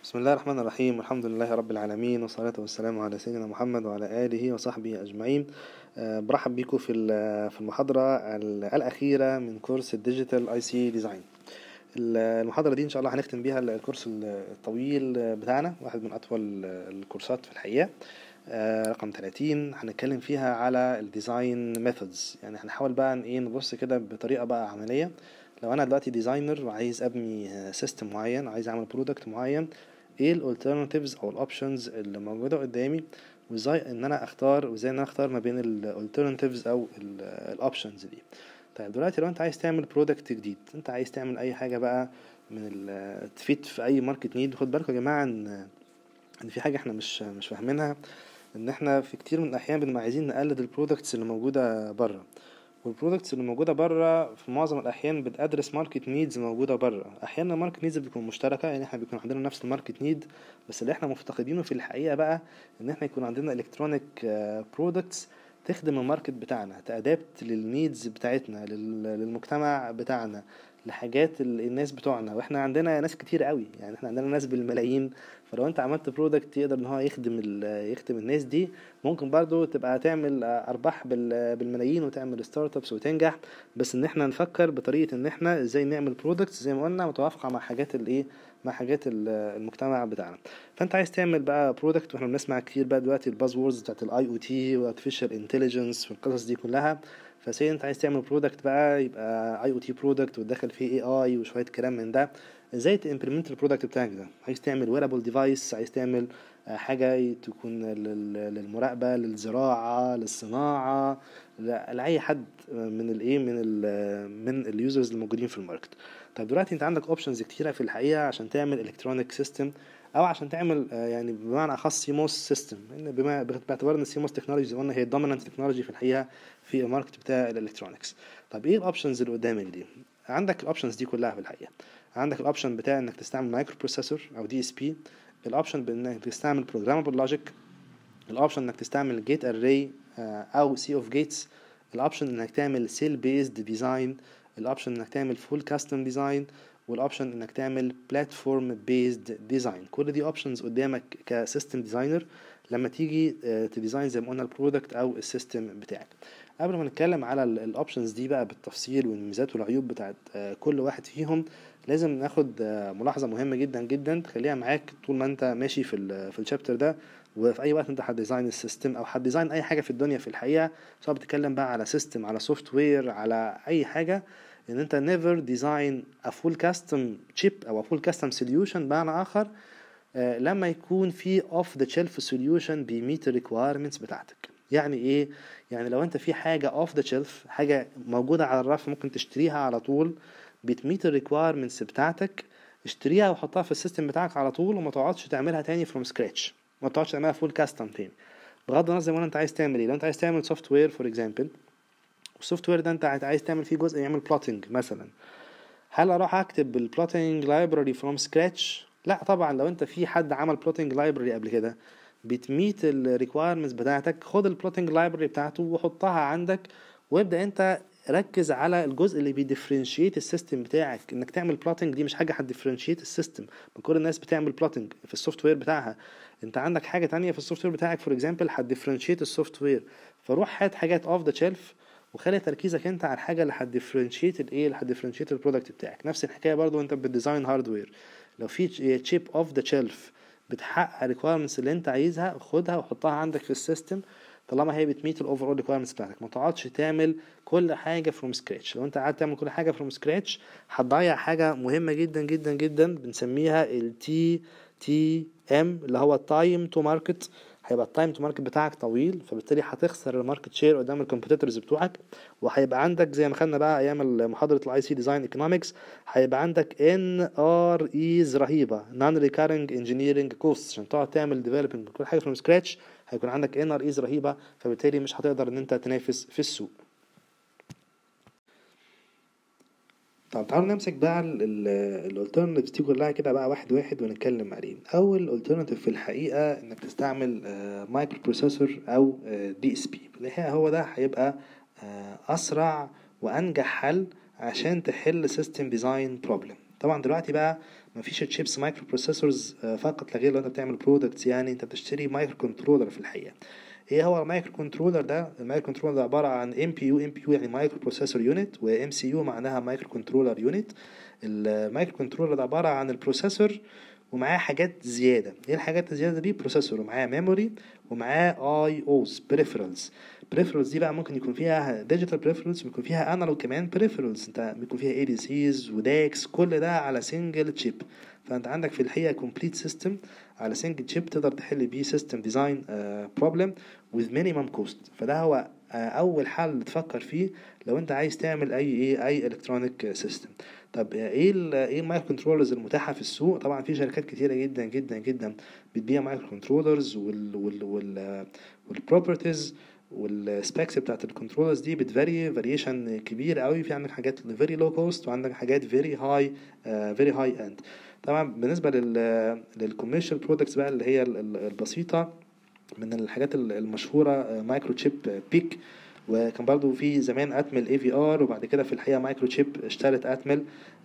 بسم الله الرحمن الرحيم والحمد لله رب العالمين والصلاة والسلام على سيدنا محمد وعلى آله وصحبه أجمعين آه، برحب بكم في في المحاضرة الأخيرة من كورس الديجيتال اي سي ديزاين المحاضرة دي إن شاء الله هنختم بيها الكورس الطويل بتاعنا واحد من أطول الكورسات في الحقيقة آه، رقم 30 هنتكلم فيها على الديزاين ميثودز يعني هنحاول بقى ايه نبص كده بطريقة بقى عملية لو انا دلوقتي ديزاينر وعايز ابني سيستم معين عايز اعمل برودكت معين ايه الالترناتيفز او الاوبشنز اللي موجوده قدامي وازاي ان انا اختار وازاي ان انا اختار ما بين الالترناتيفز او الاوبشنز دي طيب دلوقتي لو انت عايز تعمل برودكت جديد انت عايز تعمل اي حاجه بقى من تفيد في اي ماركت نيد خد بالكم يا جماعه ان ان في حاجه احنا مش مش فاهمينها ان احنا في كتير من الاحيان بنبقى عايزين نقلد البرودكتس اللي موجوده بره والبرودكتس اللي موجوده بره في معظم الاحيان بتادرس ماركت نيدز موجوده بره احيانا الماركت نيدز بتكون مشتركه يعني احنا بيكون عندنا نفس الماركت نيد بس اللي احنا مفتقدينه في الحقيقه بقى ان احنا يكون عندنا الكترونيك برودكتس تخدم الماركت بتاعنا تأدابت للنيدز بتاعتنا للمجتمع بتاعنا لحاجات الناس بتوعنا واحنا عندنا ناس كتير قوي يعني احنا عندنا ناس بالملايين فلو انت عملت برودكت يقدر ان هو يخدم يخدم الناس دي ممكن برضو تبقى تعمل ارباح بالملايين وتعمل ستارت ابس وتنجح بس ان احنا نفكر بطريقه ان احنا ازاي نعمل برودكت زي ما قلنا متوافقه مع حاجات الايه مع حاجات المجتمع بتاعنا فانت عايز تعمل بقى برودكت واحنا بنسمع كتير بقى دلوقتي الباز ووردز بتاعت الاي او تي والارتفيشال انتليجنس والقصص دي كلها فسي انت عايز تعمل برودكت بقى يبقى اي او تي برودكت وتدخل فيه اي اي وشويه كلام من ده ازاي تمبلمنت البرودكت بتاعك ده عايز تعمل ويرابل ديفايس عايز تعمل حاجه تكون للمراقبه للزراعه للصناعه لاي حد من الايه من ال من اليوزرز الموجودين في الماركت طيب دلوقتي انت عندك اوبشنز كتيره في الحقيقه عشان تعمل الكترونيك سيستم او عشان تعمل يعني بمعنى اخص سيموس سيستم بما باعتبار ان السيموس تكنولوجي زي ما قلنا هي الدومينانت تكنولوجي في الحقيقه في الماركت بتاع الالكترونكس طب ايه الاوبشنز اللي قدامك دي عندك الاوبشنز دي كلها في الحقيقه عندك الاوبشن بتاع انك تستعمل مايكرو بروسيسور او دي اس بي الاوبشن بانك تستعمل بروجرامبل لوجيك الاوبشن انك تستعمل جيت اري او سي اوف جيتس الاوبشن انك تعمل سيل بيزد ديزاين الاوبشن انك تعمل فول كاستم ديزاين والاوبشن انك تعمل بلاتفورم بيزد ديزاين كل دي اوبشنز قدامك كسيستم ديزاينر لما تيجي تديزاين زي ما قلنا البرودكت او السيستم بتاعك قبل ما نتكلم على الاوبشنز دي بقى بالتفصيل والميزات والعيوب بتاعت كل واحد فيهم لازم ناخد ملاحظة مهمة جدا جدا تخليها معاك طول ما انت ماشي في ال في الشابتر ده وفي اي وقت انت هتديزاين السيستم او هتديزاين اي حاجة في الدنيا في الحقيقة سواء بتتكلم بقى على سيستم على سوفت وير على اي حاجة ان انت never design a full custom chip او a full custom solution بمعنى اخر لما يكون في off the shelf solution بيميت الريكويرمنتس بتاعتك يعني ايه يعني لو انت في حاجة off the shelf حاجة موجودة على الرف ممكن تشتريها على طول بتميت الريكويرمنتس بتاعتك اشتريها وحطها في السيستم بتاعك على طول وما تقعدش تعملها تاني فروم سكراتش ما تقعدش تعملها فول كاستم تاني بغض النظر زي ما انت عايز تعمل ايه لو انت عايز تعمل سوفت وير فور اكزامبل والسوفت وير ده انت عايز تعمل فيه جزء يعمل بلوتنج مثلا هل اروح اكتب البلوتنج لايبراري فروم سكراتش لا طبعا لو انت في حد عمل بلوتنج لايبراري قبل كده بتميت الريكويرمنتس بتاعتك خد البلوتنج لايبراري بتاعته وحطها عندك وابدا انت ركز على الجزء اللي بيديفرنشيت السيستم بتاعك انك تعمل بلوتنج دي مش حاجه هتديفرنشيت السيستم ما كل الناس بتعمل بلوتنج في السوفت وير بتاعها انت عندك حاجه تانية في السوفت وير بتاعك فور اكزامبل هتديفرنشيت السوفت وير فروح هات حاجات اوف ذا شيلف وخلي تركيزك انت على الحاجه اللي هتديفرنشيت الايه اللي هتديفرنشيت البرودكت بتاعك نفس الحكايه برضو انت بتديزاين هاردوير لو في تشيب اوف ذا شيلف بتحقق الريكويرمنتس اللي انت عايزها خدها وحطها عندك في السيستم طالما هي بتميت الاوفر اول ريكويرمنتس بتاعتك ما تقعدش تعمل كل حاجه فروم سكراتش لو انت قعدت تعمل كل حاجه فروم سكراتش هتضيع حاجه مهمه جدا جدا جدا بنسميها التي تي ام اللي هو التايم تو ماركت هيبقى التايم تو ماركت بتاعك طويل فبالتالي هتخسر الماركت شير قدام الكومبيتيتورز بتوعك وهيبقى عندك زي ما خدنا بقى ايام محاضره الاي سي ديزاين ايكونومكس هيبقى عندك ان ار ايز رهيبه نون ريكارنج انجينيرنج كوست عشان تقعد تعمل ديفلوبينج كل حاجه فروم سكراتش هيكون عندك ان ار ايز رهيبه فبالتالي مش هتقدر ان انت تنافس في السوق طب تعالوا نمسك بقى الالترناتيفز دي كلها كده بقى واحد واحد ونتكلم عليه اول الترناتيف في الحقيقه انك تستعمل مايكرو بروسيسور او دي اس بي الحقيقه هو ده هيبقى اسرع وانجح حل عشان تحل سيستم ديزاين بروبلم طبعا دلوقتي بقى مفيش تشيبس مايكرو بروسيسورز فقط لا غير لو انت بتعمل برودكتس يعني انت بتشتري مايكرو كنترولر في الحقيقه ايه هو المايكرو كنترولر ده المايكرو كنترولر ده عباره عن ام بي يو ام بي يو يعني مايكرو بروسيسور يونت وام سي يو معناها مايكرو كنترولر يونت المايكرو كنترولر ده عباره عن البروسيسور ومعاه حاجات زياده ايه الحاجات الزياده دي بروسيسور ومعاه ميموري ومعاه اي اوز بريفرالز بريفرالز دي بقى ممكن يكون فيها ديجيتال بريفرالز ويكون فيها انالوج كمان بريفرالز انت بيكون فيها اي دي سيز وداكس كل ده على سنجل تشيب فانت عندك في الحقيقه كومبليت سيستم على سنجل تشيب تقدر تحل بيه سيستم ديزاين بروبلم with minimum cost فده هو uh, اول حل تفكر فيه لو انت عايز تعمل اي ايه اي الكترونيك سيستم طب ايه ال ايه المايكرو كنترولرز المتاحه في السوق طبعا في شركات كتيره جدا جدا جدا بتبيع مايكرو كنترولرز وال وال وال والبروبرتيز والسبيكس بتاعت الكنترولرز دي بتفاري فاريشن كبير قوي في عندك حاجات فيري لو كوست وعندك حاجات فيري هاي فيري هاي اند طبعا بالنسبه لل للكوميرشال برودكتس بقى اللي هي البسيطه من الحاجات المشهوره مايكرو تشيب بيك وكان برضو في زمان اتمل اي في ار وبعد كده في الحقيقه مايكرو تشيب اشترت اتمل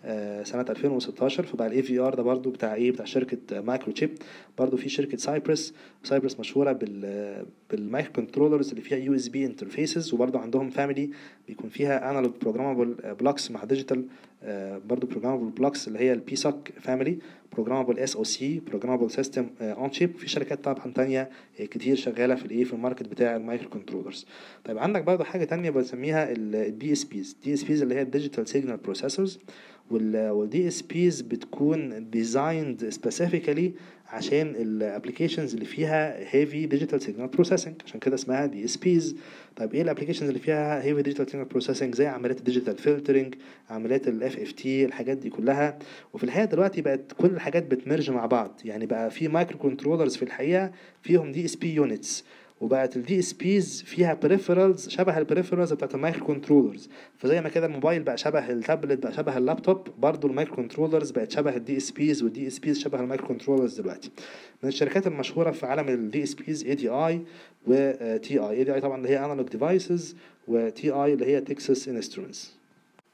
سنه 2016 فبقى الاي في ار ده برضو بتاع ايه بتاع شركه مايكرو تشيب برضو في شركه سايبرس سايبرس مشهوره بال بالمايكرو كنترولرز اللي فيها يو اس بي انترفيسز وبرضو عندهم فاميلي بيكون فيها انالوج بروجرامبل بلوكس مع ديجيتال برضو بروجرامبل بلوكس اللي هي البي سوك فاميلي بروجرامبل اس او سي بروجرامبل سيستم اون شيب في شركات طبعا تانية كتير شغاله في الايه في الماركت بتاع المايكرو كنترولرز طيب عندك برضو حاجه تانية بسميها الدي اس بيز دي اس بيز اللي هي الديجيتال سيجنال بروسيسورز والدي اس بيز بتكون ديزايند سبيسيفيكالي عشان الابلكيشنز اللي فيها هيفي ديجيتال سيجنال بروسيسنج عشان كده اسمها دي اس بيز طيب ايه الابلكيشنز اللي فيها هيفي ديجيتال سيجنال بروسيسنج زي عمليات الديجيتال فلترنج عمليات الاف اف تي الحاجات دي كلها وفي الحقيقه دلوقتي بقت كل الحاجات بتمرج مع بعض يعني بقى في مايكرو كنترولرز في الحقيقه فيهم دي اس بي يونتس وبقت الدي اس بيز فيها بريفرالز شبه البريفرالز بتاعت المايكرو كنترولرز فزي ما كده الموبايل بقى شبه التابلت بقى شبه اللابتوب برضو المايكرو كنترولرز بقت شبه الدي اس بيز والدي اس بيز شبه المايكرو كنترولرز دلوقتي من الشركات المشهوره في عالم الدي اس بيز اي دي اي وتي اي اي دي اي طبعا اللي هي انالوج ديفايسز وتي اي اللي هي تكساس انسترومنتس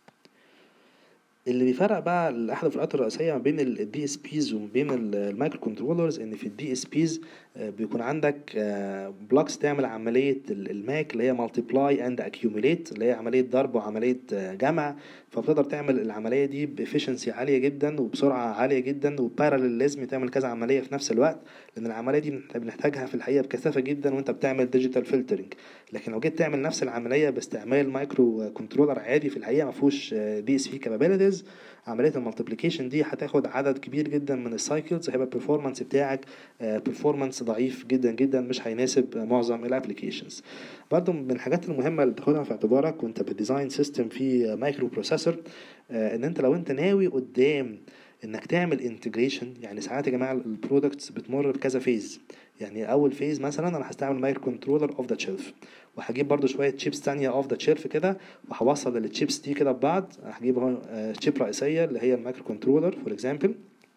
اللي بيفرق بقى الاحد الفروقات الرئيسيه ما بين الدي اس بيز وما بين المايكرو كنترولرز ان في الدي اس بيز بيكون عندك بلوكس تعمل عمليه الماك اللي هي مالتيبلاي اند اكيوميليت اللي هي عمليه ضرب وعمليه جمع فبتقدر تعمل العمليه دي بافشنسي عاليه جدا وبسرعه عاليه جدا وباراليزم تعمل كذا عمليه في نفس الوقت لان العمليه دي بنحتاجها في الحقيقه بكثافه جدا وانت بتعمل ديجيتال فلترنج لكن لو جيت تعمل نفس العمليه باستعمال مايكرو كنترولر عادي في الحقيقه ما فيهوش دي اس بي كابابيلتيز عمليه المالتيبليكيشن دي هتاخد عدد كبير جدا من السايكلز هيبقى البرفورمانس بتاعك برفورمانس ضعيف جدا جدا مش هيناسب معظم الابلكيشنز برضو من الحاجات المهمه اللي تاخدها في اعتبارك وانت بتديزاين سيستم في مايكرو بروسيسور ان انت لو انت ناوي قدام انك تعمل انتجريشن يعني ساعات يا جماعه البرودكتس بتمر بكذا فيز يعني اول فيز مثلا انا هستعمل مايكرو كنترولر اوف ذا شيلف وهجيب برضو شويه تشيبس تانية اوف ذا شيلف كده وهوصل التشيبس دي كده ببعض هجيب اهو تشيب رئيسيه اللي هي المايكرو كنترولر فور اكزامبل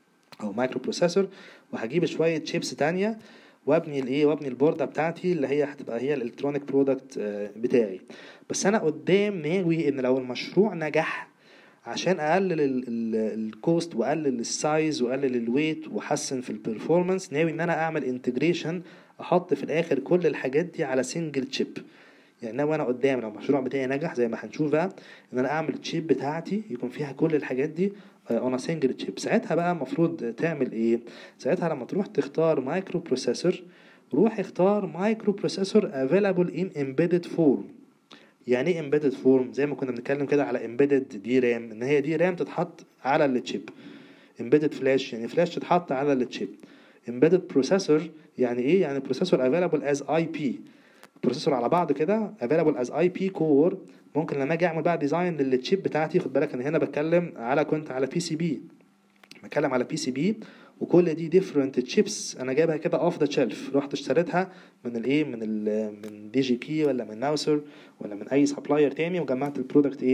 او مايكرو بروسيسور وهجيب شويه تشيبس تانية وابني الايه وابني البورده بتاعتي اللي هي هتبقى هي الالكترونيك برودكت بتاعي بس انا قدام ناوي ان لو المشروع نجح عشان اقلل الكوست واقلل السايز واقلل الويت واحسن في البرفورمانس ناوي ان انا اعمل انتجريشن احط في الاخر كل الحاجات دي على سنجل تشيب يعني ناوي انا قدام لو المشروع بتاعي نجح زي ما هنشوف بقى ان انا اعمل التشيب بتاعتي يكون فيها كل الحاجات دي اون سنجل تشيب ساعتها بقى المفروض تعمل ايه ساعتها لما تروح تختار مايكرو بروسيسور روح اختار مايكرو بروسيسور افيلابل ان امبيدد فورم يعني ايه امبيدد فورم زي ما كنا بنتكلم كده على امبيدد دي رام ان هي دي رام تتحط على التشيب امبيدد فلاش يعني فلاش تتحط على التشيب امبيدد بروسيسور يعني ايه يعني بروسيسور افيلابل از اي بي بروسيسور على بعض كده افيلابل از اي بي كور ممكن لما اجي اعمل بقى ديزاين للتشيب بتاعتي خد بالك انا هنا بتكلم على كنت على بي سي بي بتكلم على بي سي بي وكل دي ديفرنت تشيبس انا جايبها كده اوف ذا شيلف رحت اشتريتها من الايه من ال من دي جي كي ولا من ناوسر ولا من اي سبلاير تاني وجمعت البرودكت ايه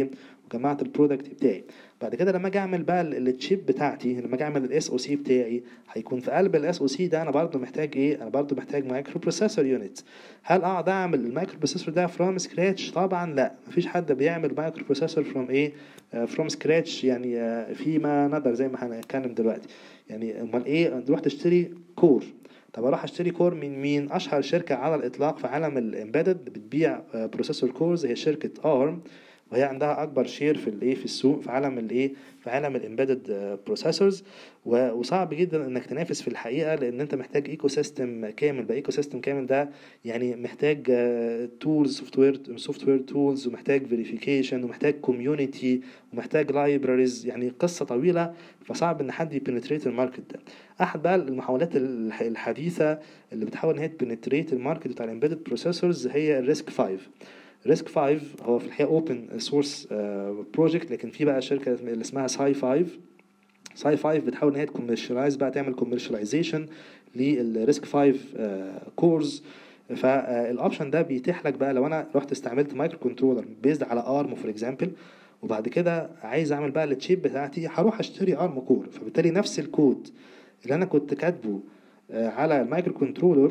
وجمعت البرودكت بتاعي بعد كده لما اجي اعمل بقى التشيب بتاعتي لما اجي اعمل الاس او سي بتاعي هيكون في قلب الاس او سي ده انا برضو محتاج ايه انا برضو محتاج مايكرو بروسيسور يونت هل اقعد اعمل المايكرو بروسيسور ده فروم سكراتش طبعا لا مفيش حد بيعمل مايكرو بروسيسور فروم ايه فروم سكراتش يعني uh, فيما نقدر زي ما هنتكلم دلوقتي يعني امال ايه تروح تشتري كور طب اروح اشتري كور من مين اشهر شركه على الاطلاق في عالم الامبيدد بتبيع بروسيسور كورز هي شركه ارم وهي عندها اكبر شير في الايه في السوق في عالم الايه في عالم الامبيدد بروسيسورز وصعب جدا انك تنافس في الحقيقه لان انت محتاج ايكو سيستم كامل بقى ايكو سيستم كامل ده يعني محتاج تولز سوفت وير سوفت وير تولز ومحتاج فيريفيكيشن ومحتاج كوميونتي ومحتاج لايبراريز يعني قصه طويله فصعب ان حد يبنتريت الماركت ده احد بقى المحاولات الحديثه اللي بتحاول ان هي تبنتريت الماركت بتاع الامبيدد بروسيسورز هي الريسك 5 ريسك 5 هو في الحقيقه اوبن سورس بروجكت لكن في بقى شركه اللي اسمها ساي 5 ساي 5 بتحاول ان هي تكوميرشلايز بقى تعمل كوميرشلايزيشن للريسك 5 كورز فالاوبشن ده بيتيح لك بقى لو انا رحت استعملت مايكرو كنترولر بيزد على ارم فور اكزامبل وبعد كده عايز اعمل بقى التشيب بتاعتي هروح اشتري ارم كور فبالتالي نفس الكود اللي انا كنت كاتبه على المايكرو كنترولر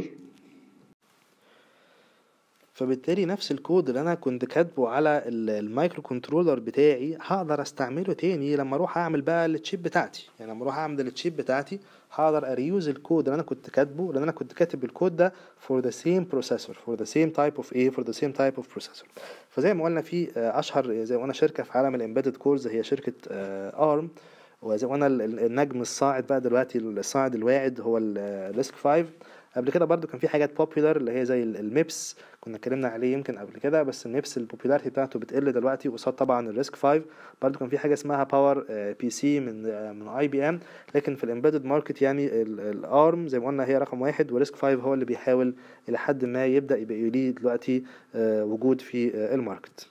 فبالتالي نفس الكود اللي انا كنت كاتبه على المايكرو كنترولر بتاعي هقدر استعمله تاني لما اروح اعمل بقى التشيب بتاعتي يعني لما اروح اعمل التشيب بتاعتي هقدر اريوز الكود اللي انا كنت كاتبه لان انا كنت كاتب الكود ده for the same processor for the same type of ايه for the same type of processor فزي ما قلنا في اشهر زي ما قلنا شركه في عالم الامبيدد كورز هي شركه ارم وزي ما قلنا النجم الصاعد بقى دلوقتي الصاعد الواعد هو الريسك 5 قبل كده برضو كان في حاجات بوبيلر اللي هي زي الميبس كنا اتكلمنا عليه يمكن قبل كده بس الميبس البوبيلاريتي بتاعته بتقل دلوقتي قصاد طبعا الريسك 5 برضو كان في حاجه اسمها باور بي سي من من اي بي ام لكن في الامبيدد ماركت يعني الارم زي ما قلنا هي رقم واحد وريسك 5 هو اللي بيحاول الى حد ما يبدا يبقى ليه دلوقتي وجود في الماركت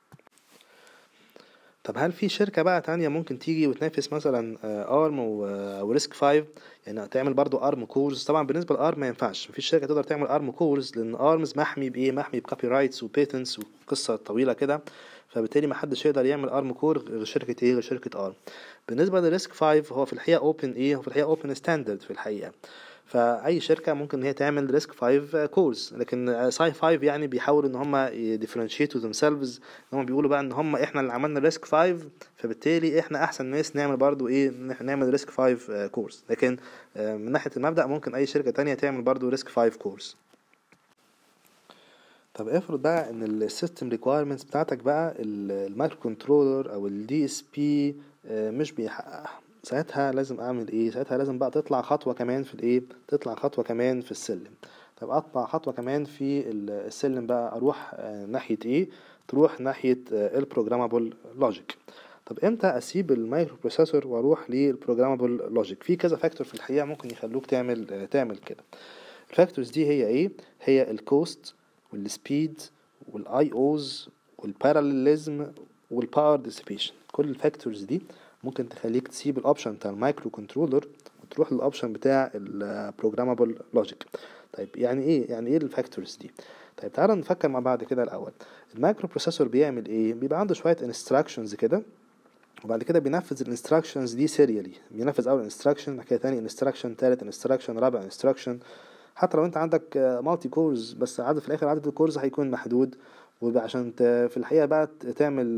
طب هل في شركة بقى تانية ممكن تيجي وتنافس مثلا ارم وريسك 5 يعني تعمل برضو ارم كورز طبعا بالنسبة لارم ما ينفعش مفيش شركة تقدر تعمل ارم كورز لان ارمز محمي بايه محمي بكوبي رايتس وبيتنتس وقصة طويلة كده فبالتالي ما حدش يقدر يعمل ارم كور غير شركة ايه غير شركة ارم بالنسبة للريسك 5 هو في الحقيقة اوبن ايه هو في الحقيقة اوبن ستاندرد في الحقيقة فاي شركه ممكن ان هي تعمل ريسك 5 كورز لكن ساي 5 يعني بيحاولوا ان هم يديفرنشيتوا ذيم سيلفز ان هم بيقولوا بقى ان هم احنا اللي عملنا ريسك 5 فبالتالي احنا احسن ناس نعمل برضو ايه نعمل ريسك 5 كورز لكن من ناحيه المبدا ممكن اي شركه تانية تعمل برضو ريسك 5 كورز طب افرض بقى ان السيستم ريكويرمنتس بتاعتك بقى المايكرو كنترولر او الدي اس بي مش بيحققها ساعتها لازم اعمل ايه ساعتها لازم بقى تطلع خطوه كمان في الايه تطلع خطوه كمان في السلم طب اطلع خطوه كمان في السلم بقى اروح ناحيه ايه تروح ناحيه البروجرامابل لوجيك طب امتى اسيب المايكرو بروسيسور واروح للبروجرامابل لوجيك في كذا فاكتور في الحقيقه ممكن يخلوك تعمل تعمل كده الفاكتورز دي هي ايه هي الكوست والسبيد والاي اوز والباراليزم والباور ديسيبيشن كل الفاكتورز دي ممكن تخليك تسيب الاوبشن بتاع المايكرو كنترولر وتروح للاوبشن بتاع البروجرامابل لوجيك طيب يعني ايه يعني ايه الفاكتورز دي طيب تعالى نفكر مع بعض كده الاول المايكرو بروسيسور بيعمل ايه بيبقى عنده شويه انستراكشنز كده وبعد كده بينفذ الانستراكشنز دي سيريالي بينفذ اول انستراكشن بعد كده تاني انستراكشن تالت انستراكشن رابع انستراكشن حتى لو انت عندك مالتي كورز بس عدد في الاخر عدد الكورز هيكون محدود وعشان في الحقيقه بقى تعمل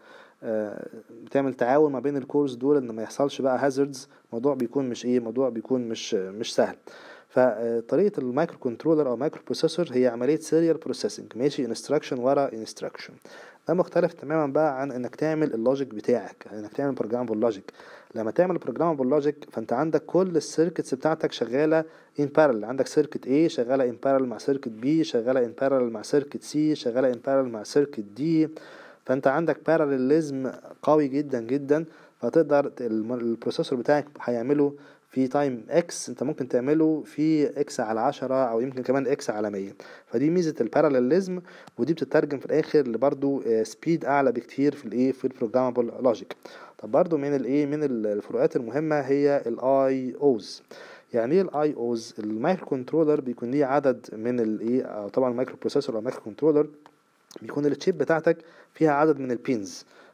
بتعمل تعاون ما بين الكورز دول ان ما يحصلش بقى هازاردز موضوع بيكون مش ايه موضوع بيكون مش مش سهل فطريقه المايكرو كنترولر او مايكرو بروسيسور هي عمليه سيريال بروسيسنج ماشي انستراكشن ورا انستراكشن ده مختلف تماما بقى عن انك تعمل اللوجيك بتاعك انك تعمل بروجرامبل لوجيك لما تعمل بروجرامبل لوجيك فانت عندك كل السيركتس بتاعتك شغاله ان بارل عندك سيركت A شغاله ان بارل مع سيركت B شغاله ان بارل مع سيركت C شغاله ان بارل مع سيركت D فانت عندك باراليزم قوي جدا جدا فتقدر البروسيسور بتاعك هيعمله في تايم اكس انت ممكن تعمله في اكس على عشرة او يمكن كمان اكس على مية فدي ميزة الباراليزم ودي بتترجم في الاخر لبرضو سبيد اعلى بكتير في الايه في البروجرامبل لوجيك طب برضو من الايه من الفروقات المهمة هي الاي اوز يعني ايه الاي اوز المايكرو كنترولر بيكون ليه عدد من الايه طبعا المايكرو بروسيسور او المايكرو كنترولر بيكون التشيب بتاعتك فيها عدد من البينز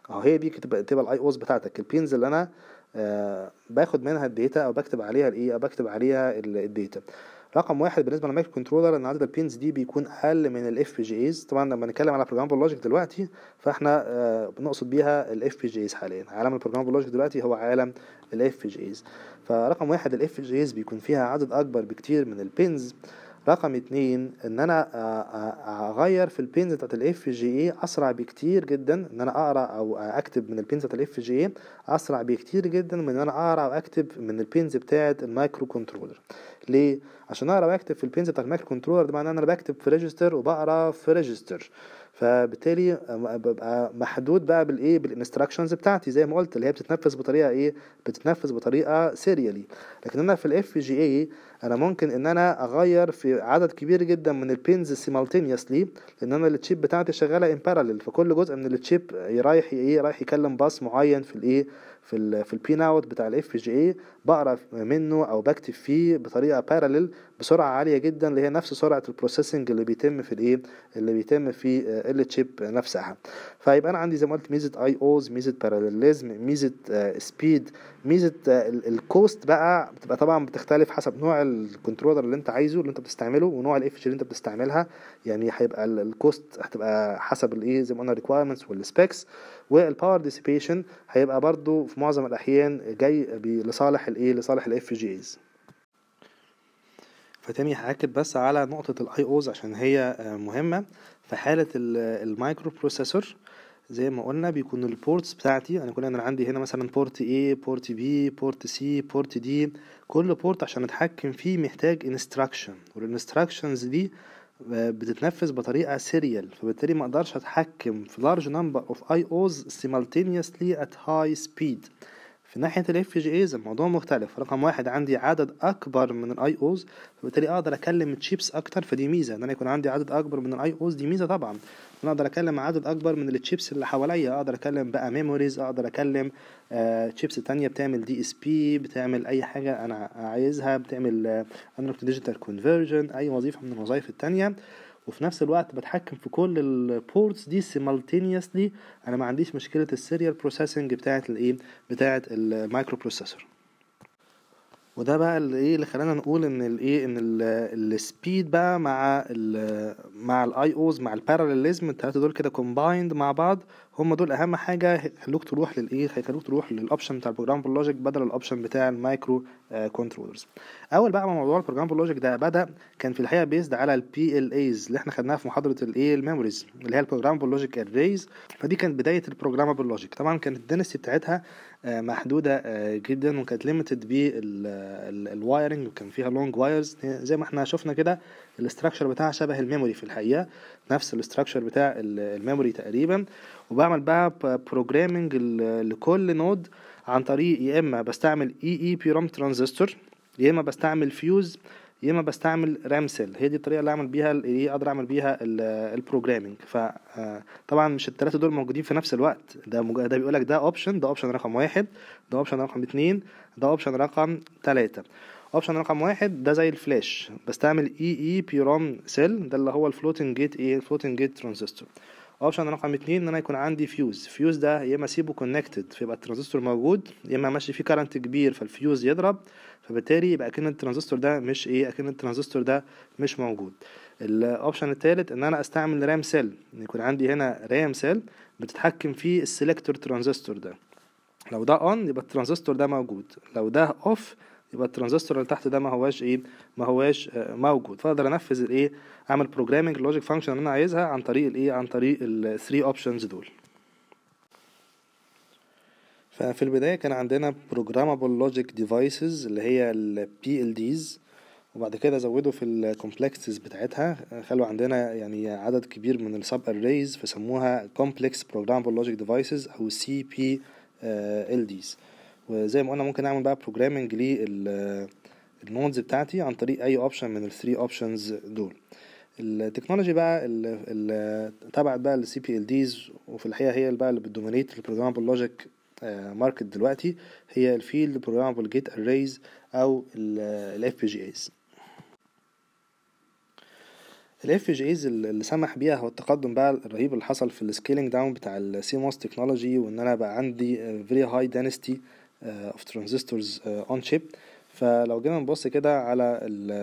اهو هي دي تبقى تبقى الاي اوز بتاعتك البينز اللي انا آه باخد منها الداتا او بكتب عليها الايه او بكتب عليها الداتا رقم واحد بالنسبه للمايكرو كنترولر ان عدد البينز دي بيكون اقل من الاف بي جي ايز طبعا لما نتكلم على بروجرام لوجيك دلوقتي فاحنا آه بنقصد بيها الاف بي جي ايز حاليا عالم البروجرام لوجيك دلوقتي هو عالم الاف بي جي ايز فرقم واحد الاف بي جي ايز بيكون فيها عدد اكبر بكتير من البينز رقم اتنين ان انا اغير في البينز بتاعت الاف جي اي اسرع بكتير جدا ان انا اقرا او اكتب من البينز بتاعت الاف جي اي اسرع بكتير جدا من ان انا اقرا واكتب من البينز بتاعت المايكرو كنترولر ليه عشان اقرا واكتب في البينز بتاعت المايكرو كنترولر ده معناه ان انا بكتب في ريجستر وبقرا في ريجستر فبالتالي ببقى محدود بقى بالايه بالانستراكشنز بتاعتي زي ما قلت اللي هي بتتنفذ بطريقه ايه بتتنفذ بطريقه سيريالي لكن انا في الاف جي اي انا ممكن ان انا اغير في عدد كبير جدا من البينز سيمالتينيوسلي لان انا التشيب بتاعتي شغاله ان باراليل فكل جزء من التشيب رايح ايه رايح يكلم باص معين في الايه في ال في البين اوت بتاع الاف جي اي بقرا منه او بكتب فيه بطريقه باراليل بسرعه عاليه جدا اللي هي نفس سرعه البروسيسنج اللي بيتم في الايه اللي بيتم في التشيب نفسها فيبقى انا عندي زي ما قلت ميزه اي اوز ميزه باراليليزم ميزه سبيد ميزه الكوست بقى بتبقى طبعا بتختلف حسب نوع الكنترولر اللي انت عايزه اللي انت بتستعمله ونوع الاف جي اللي انت بتستعملها يعني هيبقى الكوست هتبقى حسب الايه زي ما قلنا الريكوايرمنتس والسبيكس والباور ديسيبيشن هيبقى برضو في معظم الاحيان جاي لصالح الايه لصالح الاف جي ايز فتاني هاكد بس على نقطة الاي اوز عشان هي مهمة في حالة المايكرو بروسيسور زي ما قلنا بيكون البورتس بتاعتي انا كنا انا عندي هنا مثلا بورت A بورت B بورت C بورت D كل بورت عشان اتحكم فيه محتاج انستراكشن والانستراكشنز دي بتتنفذ بطريقة سيريال فبالتالي ما اقدرش اتحكم في large number of IOs simultaneously at high speed في ناحية الاف جي ايز الموضوع مختلف رقم واحد عندي عدد اكبر من الاي اوز فبالتالي اقدر اكلم تشيبس اكتر فدي ميزة ان انا يكون عندي عدد اكبر من الاي اوز دي ميزة طبعا انا اقدر اكلم عدد اكبر من التشيبس اللي حواليا اقدر اكلم بقى ميموريز اقدر اكلم آه تشيبس تانية بتعمل دي اس بي بتعمل اي حاجة انا عايزها بتعمل انالوج ديجيتال كونفرجن اي وظيفة من الوظائف التانية وفي نفس الوقت بتحكم في كل البورتس دي simultaneously انا ما عنديش مشكله السيريال بروسيسنج بتاعه الايه بتاعه المايكرو بروسيسور وده بقى اللي ايه اللي خلانا نقول ان الايه ان السبيد بقى مع ال مع الاي اوز مع الباراليليزم الثلاثه دول كده كومبايند مع بعض هم دول اهم حاجه هيخلوك تروح للايه هيخلوك تروح للاوبشن بتاع البروجرام لوجيك بدل الاوبشن بتاع المايكرو كنترولرز اول بقى ما موضوع البروجرام لوجيك ده بدا كان في الحقيقه بيزد على البي ال ايز اللي احنا خدناها في محاضره الايه الميموريز اللي هي البروجرام لوجيك اريز فدي كانت بدايه البروجرام لوجيك طبعا كانت الدنسي بتاعتها محدوده جدا وكانت ليميتد بالوايرنج وكان فيها لونج وايرز زي ما احنا شفنا كده الاستراكشر بتاعها شبه الميموري في الحقيقه نفس الاستراكشر بتاع الميموري تقريبا وبعمل بقى بروجرامنج لكل نود عن طريق يا اما بستعمل اي اي بي رام ترانزستور يا اما بستعمل فيوز يا اما بستعمل رام سيل هي دي الطريقه اللي اعمل بيها ايه اقدر اعمل بيها البروجرامنج فطبعا مش الثلاثه دول موجودين في نفس الوقت ده مج... ده بيقول لك ده اوبشن ده اوبشن رقم واحد ده اوبشن رقم اتنين ده اوبشن رقم تلاتة اوبشن رقم واحد ده زي الفلاش بستعمل اي اي بي رام سيل ده اللي هو الفلوتنج جيت ايه الفلوتنج جيت ترانزستور اوبشن رقم اتنين ان انا يكون عندي فيوز فيوز ده يا اما اسيبه كونكتد فيبقى الترانزستور موجود يا اما ماشي فيه كارنت كبير فالفيوز يضرب فبالتالي يبقى اكن الترانزستور ده مش ايه اكن الترانزستور ده مش موجود الاوبشن التالت ان انا استعمل رام سيل ان يكون عندي هنا رام سيل بتتحكم في السيلكتور ترانزستور ده لو ده اون يبقى الترانزستور ده موجود لو ده اوف يبقى الترانزستور اللي تحت ده ما هواش ايه ما هواش موجود فاقدر انفذ الايه اعمل بروجرامنج لوجيك فانكشن اللي انا عايزها عن طريق الايه عن طريق ال 3 اوبشنز دول ففي البداية كان عندنا programmable logic devices اللي هي ال PLDs وبعد كده زودوا في الكومبلكسز بتاعتها خلوا عندنا يعني عدد كبير من السب arrays فسموها complex programmable logic devices او CPLDs وزي ما قلنا ممكن اعمل بقى بروجرامنج للنودز بتاعتي عن طريق اي اوبشن من الثري اوبشنز دول التكنولوجي بقى اللي تبعت بقى للسي بي ال ديز وفي الحقيقه هي اللي بقى اللي بتدومينيت البروجرامبل لوجيك ماركت دلوقتي هي الفيلد بروجرامبل جيت اريز او الاف بي جي ايز الاف جي ايز اللي سمح بيها هو التقدم بقى الرهيب اللي حصل في السكيلينج داون بتاع السي موس تكنولوجي وان انا بقى عندي فيري هاي density اوف ترانزستورز اون شيب فلو جينا نبص كده على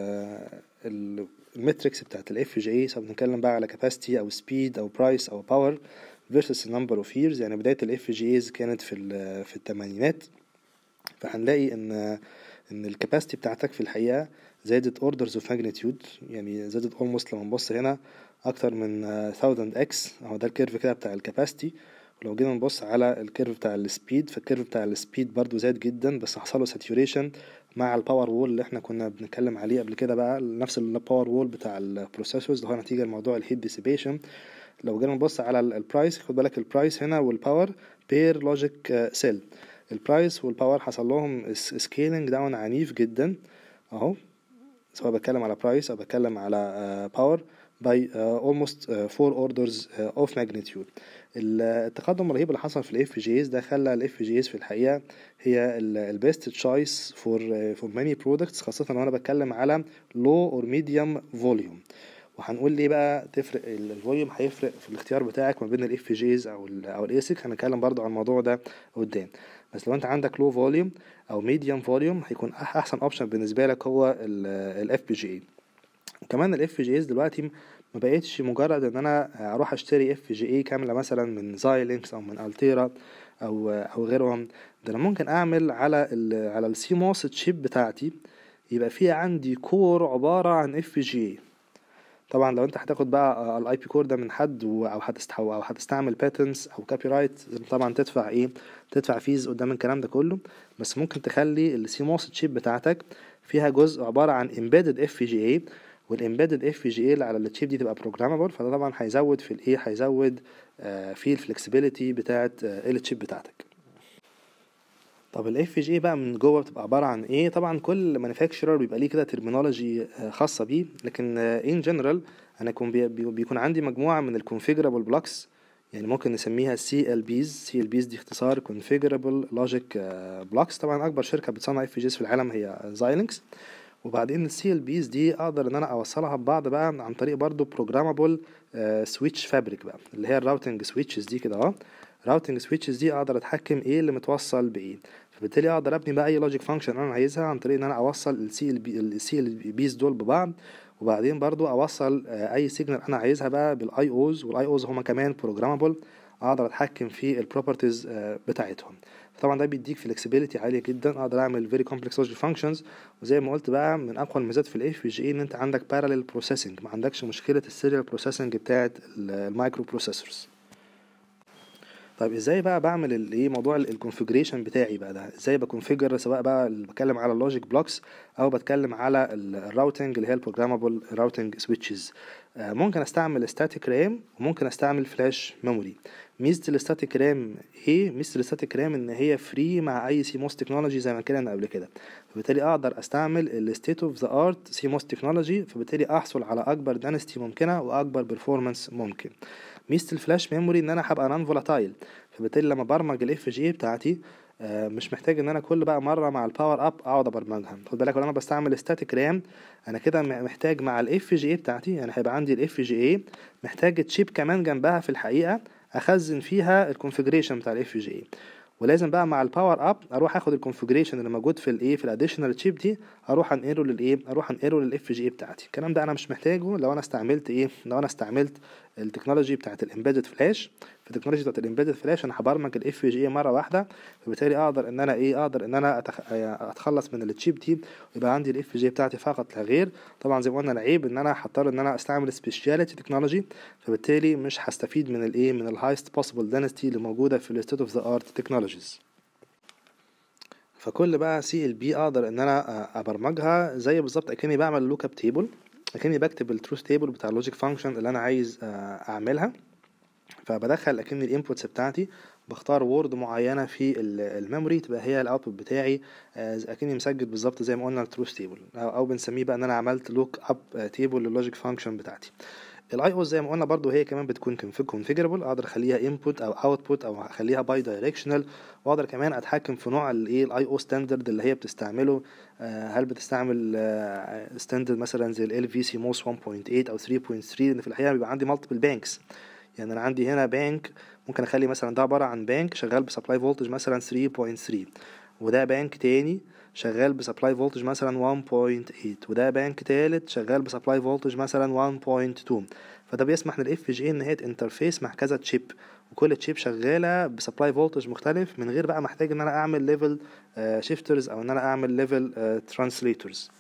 المتريكس بتاعت الاف جي اي سواء بنتكلم بقى على كاباسيتي او سبيد او برايس او باور versus number of years يعني بداية الاف جي ايز كانت في في الثمانينات فهنلاقي ان ان الكاباسيتي بتاعتك في الحقيقة زادت اوردرز اوف ماجنتيود يعني زادت اولموست لما نبص هنا اكتر من 1000 اكس اهو ده الكيرف كده بتاع الكاباسيتي ولو جينا نبص على الكيرف بتاع السبيد فالكيرف بتاع السبيد برضو زاد جدا بس حصله ساتوريشن مع الباور وول اللي احنا كنا بنتكلم عليه قبل كده بقى نفس الباور وول بتاع البروسيسورز اللي هو نتيجه لموضوع الهيت ديسيبيشن لو جينا نبص على البرايس خد بالك البرايس هنا والباور بير لوجيك سيل البرايس والباور حصل لهم سكيلينج داون عنيف جدا اهو سواء بتكلم على برايس او بتكلم على باور by uh, almost uh, four orders uh, of magnitude التقدم الرهيب اللي حصل في الاف جي اس ده خلى الاف جي اس في الحقيقه هي البيست تشويس فور فور ماني برودكتس خاصه لو انا بتكلم على لو اور ميديوم فوليوم وهنقول ليه بقى تفرق الفوليوم هيفرق في الاختيار بتاعك ما بين الاف جيز او ال او الايسك هنتكلم برضو عن الموضوع ده قدام بس لو انت عندك لو فوليوم او ميديوم فوليوم هيكون احسن اوبشن بالنسبه لك هو الاف بي جي وكمان الاف جي ايز دلوقتي ما بقتش مجرد ان انا اروح اشتري اف جي اي كامله مثلا من زايلينكس او من التيرا او او غيرهم ده انا ممكن اعمل على ال على السي موس تشيب بتاعتي يبقى في عندي كور عباره عن اف جي طبعا لو انت هتاخد بقى الاي بي كور ده من حد او هتستحو او هتستعمل باتنتس او كوبي رايت طبعا تدفع ايه تدفع فيز قدام الكلام ده كله بس ممكن تخلي السي موس تشيب بتاعتك فيها جزء عباره عن امبيدد اف جي اي والامبيدد اف جي اي اللي على التشيب دي تبقى بروجرامبل فده طبعا هيزود في الايه هيزود آه في الفلكسبيليتي بتاعه آه التشيب بتاعتك طب الاف جي بقى من جوه بتبقى عباره عن ايه طبعا كل مانيفاكتشرر بيبقى ليه كده ترمينولوجي خاصه بيه لكن ان جنرال انا يكون بيكون عندي مجموعه من الكونفيجرابل بلوكس يعني ممكن نسميها سي ال بيز سي ال بيز دي اختصار كونفيجرابل لوجيك بلوكس طبعا اكبر شركه بتصنع اف جيز في العالم هي زايلينكس وبعدين السي ال بيز دي اقدر ان انا اوصلها ببعض بقى عن طريق برضو بروجرامابل سويتش فابريك بقى اللي هي الراوتنج سويتشز دي كده اهو راوتنج سويتشز دي اقدر اتحكم ايه اللي متوصل بايه فبالتالي اقدر ابني بقى اي لوجيك فانكشن انا عايزها عن طريق ان انا اوصل السي السي ال بيز دول ببعض وبعدين برضو اوصل اي سيجنال انا عايزها بقى بالاي اوز والاي اوز هما كمان بروجرامابل اقدر اتحكم في البروبرتيز بتاعتهم طبعا ده بيديك فلكسبيليتي عاليه جدا اقدر اعمل فيري كومبلكس لوجيك فانكشنز وزي ما قلت بقى من اقوى الميزات في الاف جي اي ان انت عندك باراليل بروسيسنج ما عندكش مشكله السيريال بروسيسنج بتاعه المايكرو بروسيسورز طيب ازاي بقى بعمل الايه موضوع الكونفيجريشن بتاعي بقى ده ازاي بكونفيجر سواء بقى بتكلم على اللوجيك بلوكس او بتكلم على الراوتنج اللي هي البروجرامابل راوتنج سويتشز ممكن استعمل ستاتيك رام وممكن استعمل فلاش ميموري ميزه الستاتيك رام ايه ميزه الستاتيك رام ان هي فري مع اي سي موس تكنولوجي زي ما اتكلمنا قبل كده فبالتالي اقدر استعمل الستيت اوف ذا ارت سي موس تكنولوجي فبالتالي احصل على اكبر دانستي ممكنه واكبر بيرفورمانس ممكن ميزه الفلاش ميموري ان انا هبقى نون فولاتايل فبالتالي لما برمج الاف جي بتاعتي آه مش محتاج ان انا كل بقى مره مع الباور اب اقعد ابرمجها خد بالك لو انا بستعمل ستاتيك رام انا كده محتاج مع الاف جي بتاعتي يعني هيبقى عندي الاف جي اي محتاج تشيب كمان جنبها في الحقيقه اخزن فيها الكونفيجريشن بتاع الاف جي اي ولازم بقى مع الباور اب اروح اخد الكونفيجريشن اللي موجود في الايه في الاديشنال تشيب دي اروح انقله للايه اروح انقله للاف جي اي بتاعتي الكلام ده انا مش محتاجه لو انا استعملت ايه لو انا استعملت التكنولوجي بتاعت الامبيدد فلاش في التكنولوجي بتاعت الامبيدد فلاش انا هبرمج الاف جي اي مره واحده فبالتالي اقدر ان انا ايه اقدر ان انا أتخ... اتخلص من التشيب دي ويبقى عندي الاف جي بتاعتي فقط لا غير طبعا زي ما قلنا العيب ان انا هضطر ان انا استعمل سبيشاليتي تكنولوجي فبالتالي مش هستفيد من الايه من الهايست بوسيبل دانستي اللي موجوده في الستيت اوف ذا ارت تكنولوجيز فكل بقى سي ال بي اقدر ان انا ابرمجها زي بالظبط اكني بعمل لوك اب تيبل اكني بكتب التروث تيبل بتاع اللوجيك فانكشن اللي انا عايز اعملها فبدخل اكني الانبوتس بتاعتي بختار وورد معينه في الميموري تبقى هي الاوتبوت بتاعي اكني مسجل بالظبط زي ما قلنا التروث تيبل او بنسميه بقى ان انا عملت لوك اب تيبل لللوجيك فانكشن بتاعتي الاي او زي ما قلنا برضو هي كمان بتكون كونفيجربل اقدر اخليها انبوت او اوتبوت او اخليها باي دايركشنال واقدر كمان اتحكم في نوع الايه الاي او ستاندرد اللي هي بتستعمله هل بتستعمل ستاندرد مثلا زي ال في سي موس 1.8 او 3.3 لان في الحقيقه بيبقى عندي مالتيبل بانكس يعني انا عندي هنا بانك ممكن اخلي مثلا ده عباره عن بانك شغال بسبلاي فولتج مثلا 3.3 وده بانك تاني شغال بسبلاي فولتج مثلا 1.8 وده بانك تالت شغال بسبلاي فولتج مثلا 1.2 فده بيسمح للاف جي ان هي انترفيس مع كذا تشيب وكل تشيب شغاله بسبلاي فولتج مختلف من غير بقى محتاج ان انا اعمل ليفل شيفترز او ان انا اعمل ليفل ترانسليتورز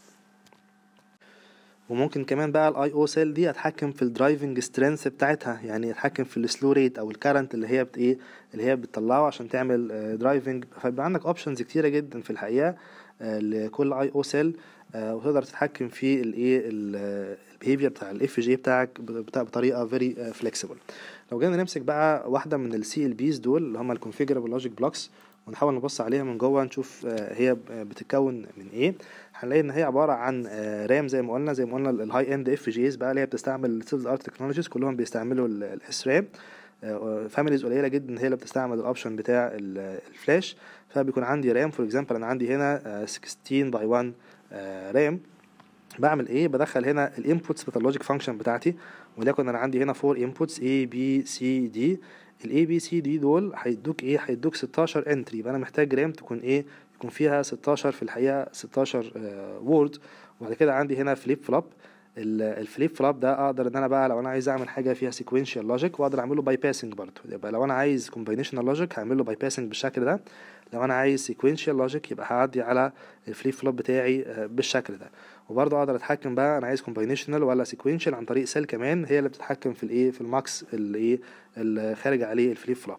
وممكن كمان بقى الاي او سيل دي اتحكم في الدرايفنج سترينث بتاعتها يعني اتحكم في السلو ريت او الكارنت اللي هي بت ايه اللي هي بتطلعه عشان تعمل درايفنج فيبقى عندك اوبشنز كتيره جدا في الحقيقه لكل اي او سيل وتقدر تتحكم في الايه البيهيفير بتاع الاف جي بتاعك بطريقه فيري فليكسيبل لو جينا نمسك بقى واحده من السي ال بيز دول اللي هم الكونفيجرابل لوجيك بلوكس ونحاول نبص عليها من جوه نشوف هي بتتكون من ايه هنلاقي ان هي عباره عن رام زي ما قلنا زي ما قلنا الهاي اند اف جيز بقى اللي هي بتستعمل سيلز ارت تكنولوجيز كلهم بيستعملوا الاس رام فاميليز قليله جدا هي اللي بتستعمل الاوبشن بتاع الفلاش فبيكون عندي رام فور اكزامبل انا عندي هنا 16 باي 1 رام بعمل ايه بدخل هنا الانبوتس بتاع اللوجيك فانكشن بتاعتي وليكن انا عندي هنا 4 انبوتس A B C D الاي بي سي دي دول هيدوك ايه هيدوك 16 انتري يبقى انا محتاج رام تكون ايه يكون فيها 16 في الحقيقه 16 وورد وبعد كده عندي هنا فليب فلوب الفليب فلوب ده اقدر ان انا بقى لو انا عايز اعمل حاجه فيها سيكوينشال لوجيك واقدر اعمله باي باسنج برضه يبقى لو انا عايز كومبينيشنال لوجيك هعمل له باي باسنج بالشكل ده لو انا عايز سيكوينشال لوجيك يبقى هعدي على الفليب فلوب بتاعي بالشكل ده وبرضه اقدر اتحكم بقى انا عايز كومبينيشنال ولا سيكوينشال عن طريق سيل كمان هي اللي بتتحكم في الايه في الماكس اللي ايه اللي خارج عليه الفليب فلوب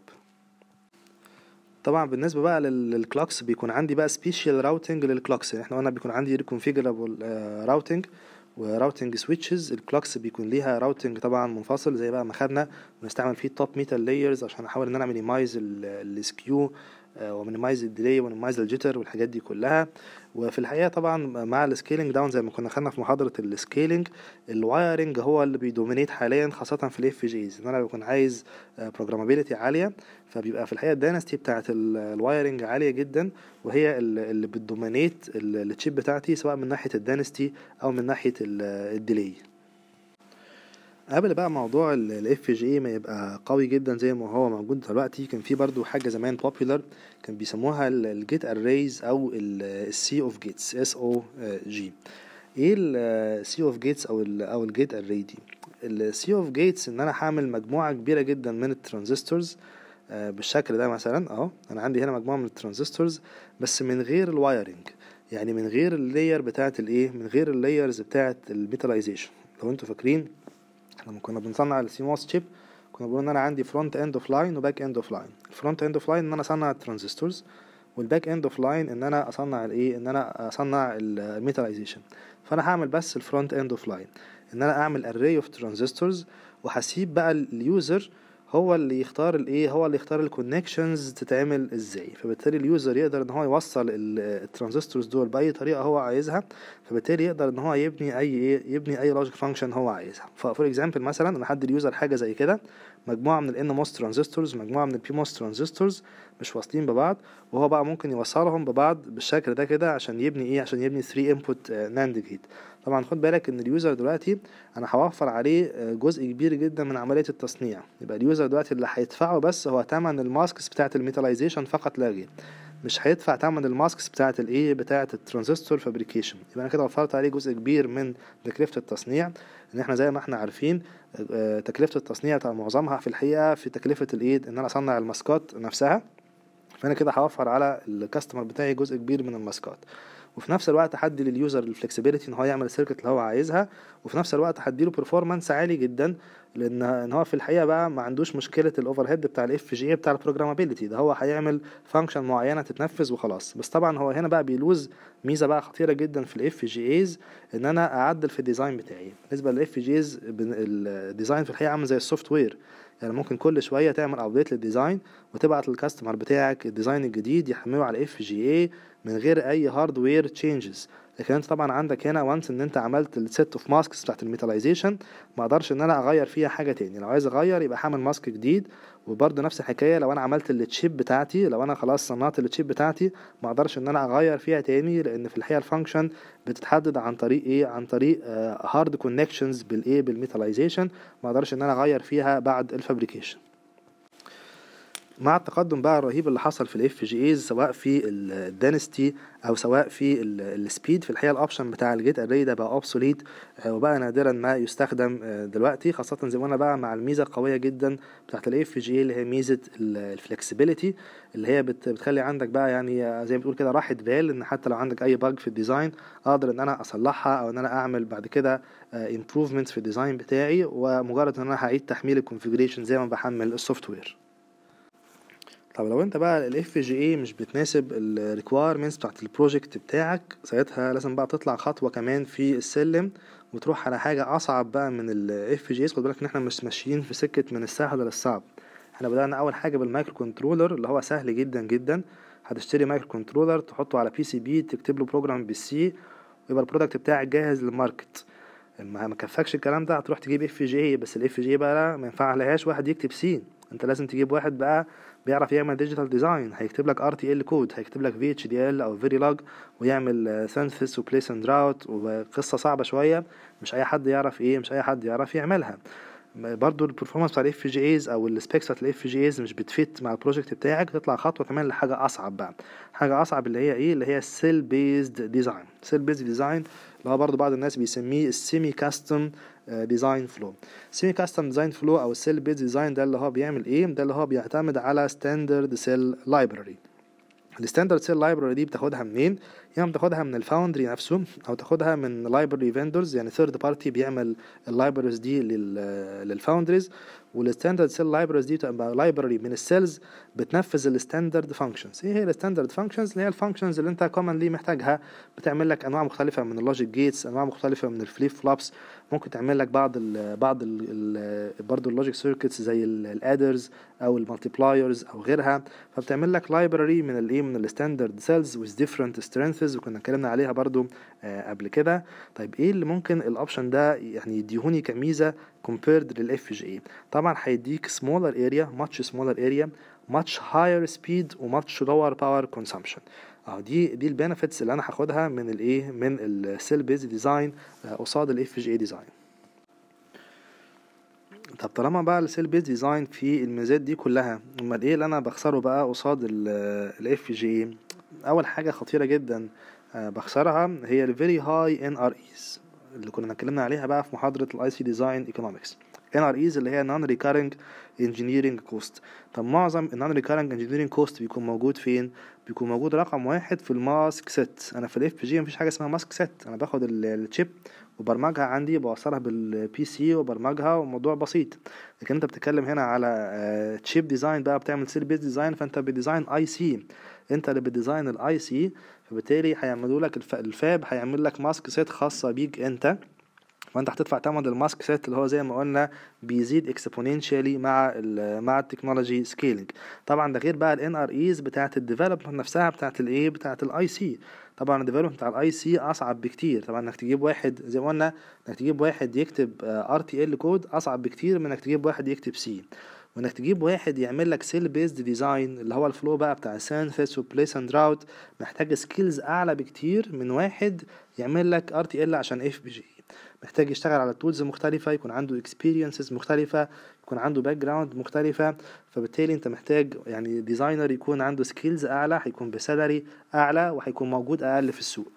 طبعا بالنسبه بقى للكلوكس بيكون عندي بقى سبيشال راوتنج للكلوكس يعني احنا قلنا بيكون عندي ريكونفيجرابل راوتنج وراوتنج سويتشز الكلوكس بيكون ليها راوتنج طبعا منفصل زي بقى ما خدنا بنستعمل فيه التوب ميتال لايرز عشان احاول ان انا مينيمايز السكيو ومينيمايز الديلي ومينيمايز الجيتر والحاجات دي كلها وفي الحقيقه طبعا مع السكيلينج داون زي ما كنا خدنا في محاضره السكيلينج الوايرنج هو اللي بيدومينيت حاليا خاصه في الاف جيز ان انا بكون عايز بروجرامابيلتي عاليه فبيبقى في الحقيقه الداينستي بتاعه الوايرنج عاليه جدا وهي اللي بتدومينيت التشيب بتاعتي سواء من ناحيه الداينستي او من ناحيه الديلي قبل بقى موضوع الاف جي ما يبقى قوي جدا زي ما هو موجود دلوقتي كان في برضو حاجه زمان بوبيلر كان بيسموها الجيت اريز او السي اوف جيتس اس او جي ايه السي اوف جيتس او ال او الجيت اري دي السي اوف جيتس ان انا هعمل مجموعه كبيره جدا من الترانزستورز بالشكل ده مثلا اهو انا عندي هنا مجموعه من الترانزستورز بس من غير الوايرنج يعني من غير اللاير بتاعه الايه من غير اللايرز بتاعه الميتاليزيشن لو انتوا فاكرين لما كنا بنصنع السيموس تشيب كنا بنقول ان انا عندي فرونت اند اوف لاين وباك اند اوف لاين الفرونت اند اوف لاين ان انا اصنع الترانزستورز والباك اند اوف لاين ان انا اصنع الايه ان انا اصنع الميتاليزيشن فانا هعمل بس الفرونت اند اوف لاين ان انا اعمل اري اوف ترانزستورز وهسيب بقى اليوزر هو اللي يختار الايه هو اللي يختار الكونكشنز تتعمل ازاي فبالتالي اليوزر يقدر ان هو يوصل الترانزستورز دول باي طريقه هو عايزها فبالتالي يقدر ان هو يبني اي ايه يبني اي لوجيك فانكشن هو عايزها فور اكزامبل مثلا انا هدي اليوزر حاجه زي كده مجموعه من الان موس ترانزستورز مجموعه من البي موس ترانزستورز مش واصلين ببعض وهو بقى ممكن يوصلهم ببعض بالشكل ده كده عشان يبني ايه عشان يبني 3 انبوت ناند جيت طبعا خد بالك ان اليوزر دلوقتي انا هوفر عليه جزء كبير جدا من عمليه التصنيع يبقى اليوزر دلوقتي اللي هيدفعه بس هو ثمن الماسكس بتاعه الميتاليزيشن فقط لا غير مش هيدفع ثمن الماسكس بتاعه الايه بتاعه الترانزستور فابريكيشن يبقى انا كده وفرت عليه جزء كبير من تكلفه التصنيع ان احنا زي ما احنا عارفين تكلفه التصنيع معظمها في الحقيقه في تكلفه الايه ان انا اصنع الماسكات نفسها فانا كده هوفر على الكاستمر بتاعي جزء كبير من الماسكات وفي نفس الوقت هدي لليوزر الفلكسبيليتي ان هو يعمل السيركت اللي هو عايزها وفي نفس الوقت هديله برفورمانس عالي جدا لان ان هو في الحقيقه بقى ما عندوش مشكله الاوفر هيد بتاع الاف جي بتاع البروجرامابيلتي ده هو هيعمل فانكشن معينه تتنفذ وخلاص بس طبعا هو هنا بقى بيلوز ميزه بقى خطيره جدا في الاف جي ايز ان انا اعدل في الديزاين بتاعي بالنسبه للاف جيز الديزاين في الحقيقه عامل زي السوفت وير يعني ممكن كل شويه تعمل ابديت للديزاين وتبعت للكاستمر بتاعك الديزاين الجديد يحمله على اف جي اي من غير اي هاردوير تشينجز لكن انت طبعا عندك هنا وانس ان انت عملت السيت اوف ماسكس بتاعت الميتاليزيشن ما اقدرش ان انا اغير فيها حاجه تاني لو عايز اغير يبقى هعمل ماسك جديد وبرده نفس الحكايه لو انا عملت التشيب بتاعتي لو انا خلاص صنعت التشيب بتاعتي ما اقدرش ان انا اغير فيها تاني لان في الحقيقه الفانكشن بتتحدد عن طريق ايه عن طريق هارد كونكشنز بالايه بالميتاليزيشن ما اقدرش ان انا اغير فيها بعد الفابريكيشن مع التقدم بقى الرهيب اللي حصل في الاف جي ايز سواء في الدانستي او سواء في السبيد في الحقيقه الاوبشن بتاع الجيت اري ده بقى اوبسوليت وبقى نادرا ما يستخدم دلوقتي خاصه زي ما قلنا بقى مع الميزه القويه جدا بتاعت الاف جي اللي هي ميزه الفلكسبيليتي اللي هي بتخلي عندك بقى يعني زي ما بتقول كده راحه بال ان حتى لو عندك اي باج في الديزاين اقدر ان انا اصلحها او ان انا اعمل بعد كده امبروفمنتس في الديزاين بتاعي ومجرد ان انا هعيد تحميل الكونفيجريشن زي ما بحمل السوفت وير طب لو انت بقى الاف جي اي مش بتناسب الريكويرمنتس بتاعت البروجكت بتاعك ساعتها لازم بقى تطلع خطوه كمان في السلم وتروح على حاجه اصعب بقى من الاف جي اس خد بالك ان احنا مش ماشيين في سكه من السهل للصعب احنا بدانا اول حاجه بالمايكرو كنترولر اللي هو سهل جدا جدا هتشتري مايكرو كنترولر تحطه على بي سي بي تكتب له بروجرام بالسي ويبقى البرودكت بتاعك جاهز للماركت ما ما كفكش الكلام ده هتروح تجيب اف جي بس الاف جي بقى ما ينفع لهاش واحد يكتب سي انت لازم تجيب واحد بقى بيعرف يعمل ديجيتال ديزاين هيكتب لك ار تي ال كود هيكتب لك في اتش دي ال او فيري لوج ويعمل سينثيس وبليس اند راوت وقصه صعبه شويه مش اي حد يعرف ايه مش اي حد يعرف يعملها برضو البرفورمانس بتاع الاف جي ايز او السبيكس بتاعت الاف جي ايز مش بتفيت مع البروجكت بتاعك تطلع خطوه كمان لحاجه اصعب بقى حاجه اصعب اللي هي ايه اللي هي السيل بيزد ديزاين سيل بيزد ديزاين اللي هو برضو بعض الناس بيسميه السيمي كاستم ديزاين فلو سيمي كاستم ديزاين فلو او السيل بيز ديزاين ده اللي هو بيعمل ايه ده اللي هو بيعتمد على ستاندرد سيل لايبراري الستاندرد سيل لايبراري دي بتاخدها منين يعني بتاخدها من الفاوندري نفسه او تاخدها من لايبراري فيندورز يعني ثيرد بارتي بيعمل اللايبرز دي للفاوندريز والستاندرد سيل لايبرز دي بتبقى لايبراري من السيلز بتنفذ الستاندرد فانكشنز ايه هي الستاندرد فانكشنز اللي هي الفانكشنز اللي انت كومنلي محتاجها بتعمل لك انواع مختلفه من اللوجيك جيتس انواع مختلفه من الفليب فلوبس ممكن تعمل لك بعض ال بعض ال برضه اللوجيك سيركتس زي الادرز او المالتيبلايرز او غيرها فبتعمل لك لايبراري من الايه من الستاندرد سيلز with different strengths وكنا اتكلمنا عليها برضو آه قبل كده طيب ايه اللي ممكن الاوبشن ده يعني يديهوني كميزه compared للاف جي اي طبعا هيديك smaller area much smaller area much higher speed و much lower power consumption اه دي دي البنفيتس اللي انا هاخدها من الايه من السيل بيز ديزاين قصاد الاف جي اي ديزاين طب طالما بقى السيل بيز ديزاين في الميزات دي كلها امال ايه اللي انا بخسره بقى قصاد الاف جي اي اول حاجه خطيره جدا بخسرها هي الفيري هاي ان ار ايز اللي كنا اتكلمنا عليها بقى في محاضره الاي سي ديزاين ايكونومكس ان ار ايز اللي هي نون ريكارنج انجينيرنج كوست طب معظم النون ريكارنج انجينيرنج كوست بيكون موجود فين بيكون موجود رقم واحد في الماسك سيت انا في الاف جي مفيش حاجه اسمها ماسك سيت انا باخد الشيب وبرمجها عندي بوصلها بالبي سي وبرمجها وموضوع بسيط لكن انت بتتكلم هنا على تشيب ديزاين بقى بتعمل سيل بيز ديزاين فانت بديزاين اي سي انت اللي بديزاين الاي سي فبالتالي هيعملوا لك الفاب هيعمل لك ماسك سيت خاصه بيك انت فانت هتدفع ثمن الماسك سيت اللي هو زي ما قلنا بيزيد اكسبوننشالي مع ال مع التكنولوجي سكيلينج طبعا ده غير بقى الان ار ايز بتاعه الديفلوبمنت نفسها بتاعه الايه بتاعه الاي سي طبعا الديفلوبمنت بتاع الاي سي اصعب بكتير طبعا انك تجيب واحد زي ما قلنا انك تجيب واحد يكتب ار تي ال كود اصعب بكتير من انك تجيب واحد يكتب سي وانك تجيب واحد يعمل لك سيل بيزد ديزاين اللي هو الفلو بقى بتاع سينثيس وبليس اند راوت محتاج سكيلز اعلى بكتير من واحد يعمل لك ار تي ال عشان اف بي جي محتاج يشتغل على تولز مختلفة يكون عنده اكسبيرينسز مختلفة يكون عنده باك جراوند مختلفة فبالتالي انت محتاج يعني ديزاينر يكون عنده سكيلز اعلى هيكون بسالري اعلى وهيكون موجود اقل في السوق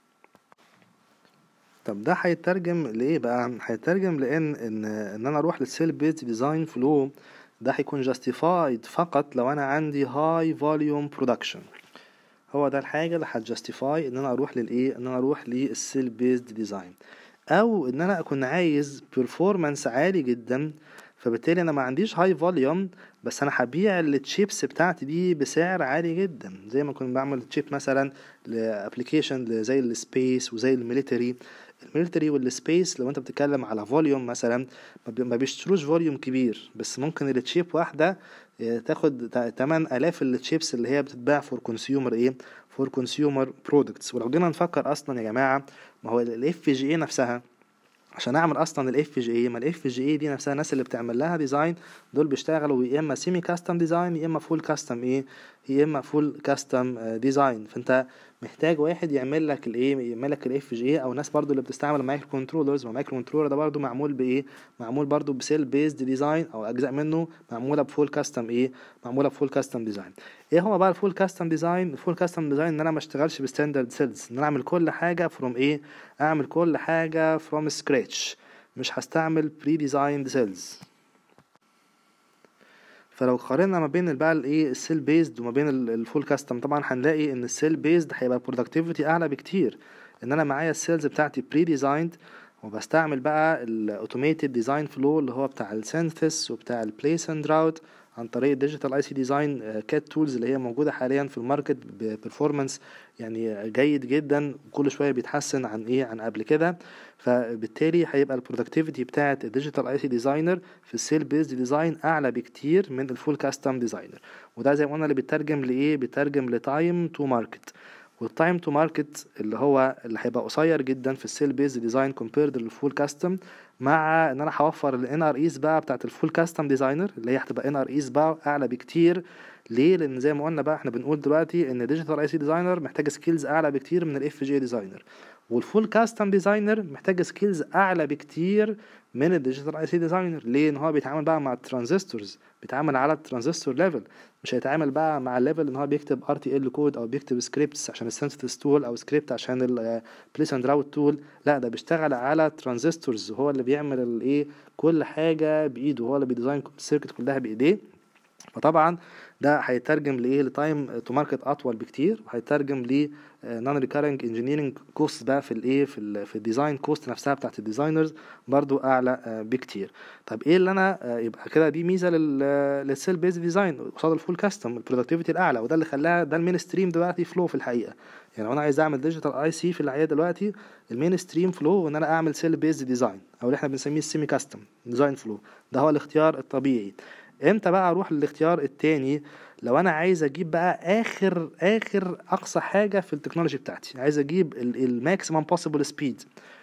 طب ده هيترجم لايه بقى هيترجم لان ان ان انا اروح للسيل بيز ديزاين فلو ده هيكون جاستيفايد فقط لو انا عندي هاي فوليوم برودكشن هو ده الحاجه اللي هتجاستيفاي ان انا اروح للايه ان انا اروح للسيل بيزد ديزاين او ان انا اكون عايز performance عالي جدا فبالتالي انا ما عنديش هاي فوليوم بس انا هبيع التشيبس بتاعتي دي بسعر عالي جدا زي ما كنت بعمل تشيب مثلا لابلكيشن زي السبيس وزي الميليتري الميليتري والسبيس لو انت بتتكلم على فوليوم مثلا ما بيشتروش فوليوم كبير بس ممكن التشيب واحده تاخد 8000 التشيبس اللي هي بتتباع فور كونسيومر ايه فور كونسيومر برودكتس ولو جينا نفكر اصلا يا جماعه ما هو الاف جي اي نفسها عشان اعمل اصلا الاف جي اي ما الاف جي اي دي نفسها الناس اللي بتعمل لها ديزاين دول بيشتغلوا يا اما سيمي كاستم ديزاين يا اما فول كاستم ايه يا اما فول كاستم ديزاين فانت محتاج واحد يعمل لك الايه يعمل لك الاف جي اي او الناس برضو اللي بتستعمل المايكرو كنترولرز والمايكرو كنترولر ده برضو معمول بايه معمول برضو بسيل بيزد ديزاين او اجزاء منه معموله بفول كاستم ايه معموله بفول كاستم ديزاين ايه هو بقى الفول كاستم ديزاين الفول كاستم ديزاين ان انا ما اشتغلش بستاندرد سيلز ان انا اعمل كل حاجه فروم ايه اعمل كل حاجه فروم سكراتش مش هستعمل بري ديزايند سيلز فلو قارنا ما بين بقى الايه السيل بيزد وما بين الفول كاستم طبعا هنلاقي ان السيل بيزد هيبقى برودكتيفيتي اعلى بكتير ان انا معايا السيلز بتاعتي بري ديزايند وبستعمل بقى الاوتوميتد ديزاين فلو اللي هو بتاع السينثيس وبتاع البليس اند راوت عن طريق الديجيتال اي سي ديزاين كات تولز اللي هي موجوده حاليا في الماركت ببرفورمانس يعني جيد جدا كل شويه بيتحسن عن ايه عن قبل كده فبالتالي هيبقى البرودكتيفيتي بتاعه الديجيتال اي سي ديزاينر في السيل بيزد ديزاين اعلى بكتير من الفول كاستم ديزاينر وده زي ما قلنا اللي بيترجم لايه بيترجم لتايم تو ماركت والتايم تو ماركت اللي هو اللي هيبقى قصير جدا في السيل بيز ديزاين كومبيرد للفول كاستم مع ان انا هوفر الان ار ايز بقى بتاعت الفول كاستم ديزاينر اللي هي هتبقى ان ار ايز بقى اعلى بكتير ليه لان زي ما قلنا بقى احنا بنقول دلوقتي ان ديجيتال اي سي ديزاينر محتاج سكيلز اعلى بكتير من الاف جي ديزاينر والفول كاستم ديزاينر محتاج سكيلز اعلى بكتير من الديجيتال اي سي ديزاينر ليه ان هو بيتعامل بقى مع الترانزستورز بيتعامل على الترانزستور ليفل مش هيتعامل بقى مع الليفل ان هو بيكتب ار تي ال كود او بيكتب سكريبتس عشان السنسيتيف تول او سكريبت عشان البليس اند راوت تول لا ده بيشتغل على ترانزستورز هو اللي بيعمل الايه كل حاجه بايده هو اللي بيديزاين السيركت كلها بايديه فطبعا ده هيترجم لايه لتايم تو ماركت اطول بكتير وهيترجم ل نون ريكارنج انجينيرنج كوست بقى في الايه في ال في الديزاين كوست نفسها بتاعت الديزاينرز برضو اعلى بكتير طب ايه اللي انا يبقى كده دي ميزه للسيل بيز ديزاين قصاد الفول كاستم البرودكتيفيتي الاعلى وده اللي خلاها ده المين ستريم دلوقتي فلو في الحقيقه يعني لو انا عايز اعمل ديجيتال اي سي في الحقيقه دلوقتي المين ستريم فلو ان انا اعمل سيل بيز ديزاين او اللي احنا بنسميه السيمي كاستم ديزاين فلو ده هو الاختيار الطبيعي امتى بقى اروح للاختيار التاني لو انا عايز اجيب بقى اخر اخر اقصى حاجه في التكنولوجي بتاعتي عايز اجيب الماكسيمم بوسيبل سبيد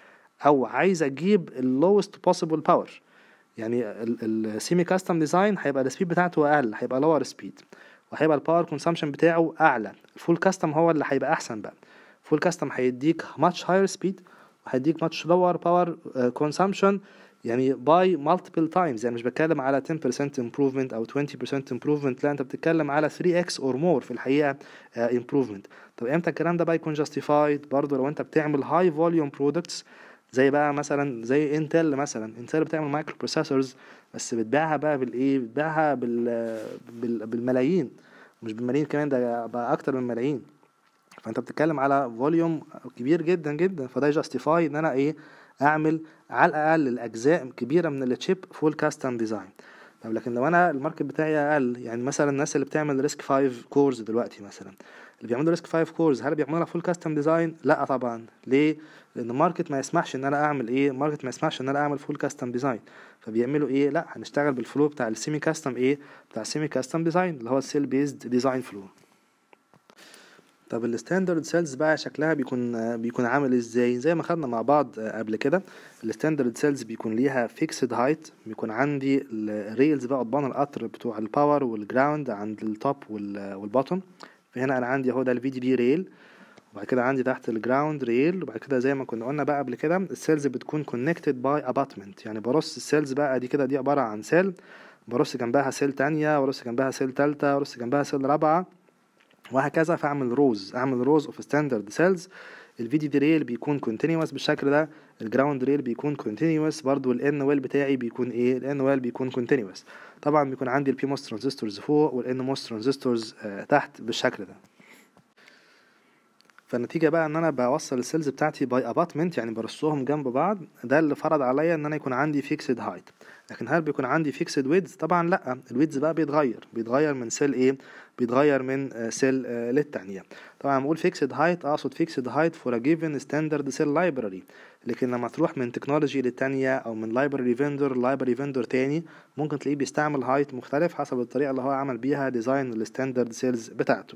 او عايز اجيب اللوست بوسيبل باور يعني السيمي كاستم ديزاين هيبقى السبيد بتاعته اقل هيبقى لور سبيد وهيبقى الباور كونسامشن بتاعه اعلى الفول كاستم هو اللي هيبقى احسن بقى فول كاستم هيديك ماتش هاير سبيد وهيديك ماتش لور باور كونسامشن يعني باي مالتيبل تايمز يعني مش بتكلم على 10% improvement او 20% improvement لا انت بتتكلم على 3x or more في الحقيقه uh, improvement طب امتى الكلام ده بقى يكون justified برضه لو انت بتعمل high volume products زي بقى مثلا زي انتل مثلا انتل بتعمل مايكرو بروسيسورز بس بتبيعها بقى بالايه بتبيعها بال... بال... بالملايين مش بالملايين كمان ده بقى اكتر من ملايين فانت بتتكلم على فوليوم كبير جدا جدا فده جاستيفاي ان انا ايه اعمل على الاقل الاجزاء كبيره من التشيب فول كاستم ديزاين طب لكن لو انا الماركت بتاعي اقل يعني مثلا الناس اللي بتعمل ريسك 5 كورز دلوقتي مثلا اللي بيعملوا ريسك 5 كورز هل بيعملوا فول كاستم ديزاين لا طبعا ليه لان الماركت ما يسمحش ان انا اعمل ايه الماركت ما يسمحش ان انا اعمل فول كاستم ديزاين فبيعملوا ايه لا هنشتغل بالفلو بتاع السيمي كاستم ايه بتاع السيمي كاستم ديزاين اللي هو السيل بيزد ديزاين فلو طب الستاندرد سيلز بقى شكلها بيكون بيكون عامل ازاي زي ما خدنا مع بعض قبل كده الستاندرد سيلز بيكون ليها فيكسد هايت بيكون عندي الريلز بقى قضبان القطر بتوع الباور والجراوند عند التوب والبوتوم فهنا انا عندي اهو ده الفي دي بي ريل وبعد كده عندي تحت الجراوند ريل وبعد كده زي ما كنا قلنا بقى قبل كده السيلز بتكون كونكتد باي اباتمنت يعني برص السيلز بقى دي كده دي عباره عن سيل برص جنبها سيل تانية برص جنبها سيل تالتة برص جنبها سيل رابعة وهكذا فاعمل روز اعمل روز اوف ستاندرد سيلز الفي دي ريل بيكون كونتينوس بالشكل ده الجراوند ريل بيكون كونتينوس برضو الان ويل بتاعي بيكون ايه الان ويل بيكون كونتينوس طبعا بيكون عندي البي موس ترانزستورز فوق والان موس ترانزستورز آه تحت بالشكل ده فالنتيجه بقى ان انا بوصل السيلز بتاعتي باي اباتمنت يعني برصهم جنب بعض ده اللي فرض عليا ان انا يكون عندي فيكسد هايت لكن هل بيكون عندي فيكسد ويدز طبعا لا الويدز بقى بيتغير بيتغير من سيل ايه بيتغير من سيل للتانية طبعا بقول فيكسد هايت اقصد فيكسد هايت فور ا جيفن ستاندرد سيل لايبراري لكن لما تروح من تكنولوجي للتانية او من لايبراري فيندور لايبراري فيندور تاني ممكن تلاقيه بيستعمل هايت مختلف حسب الطريقة اللي هو عمل بيها ديزاين الستاندرد سيلز بتاعته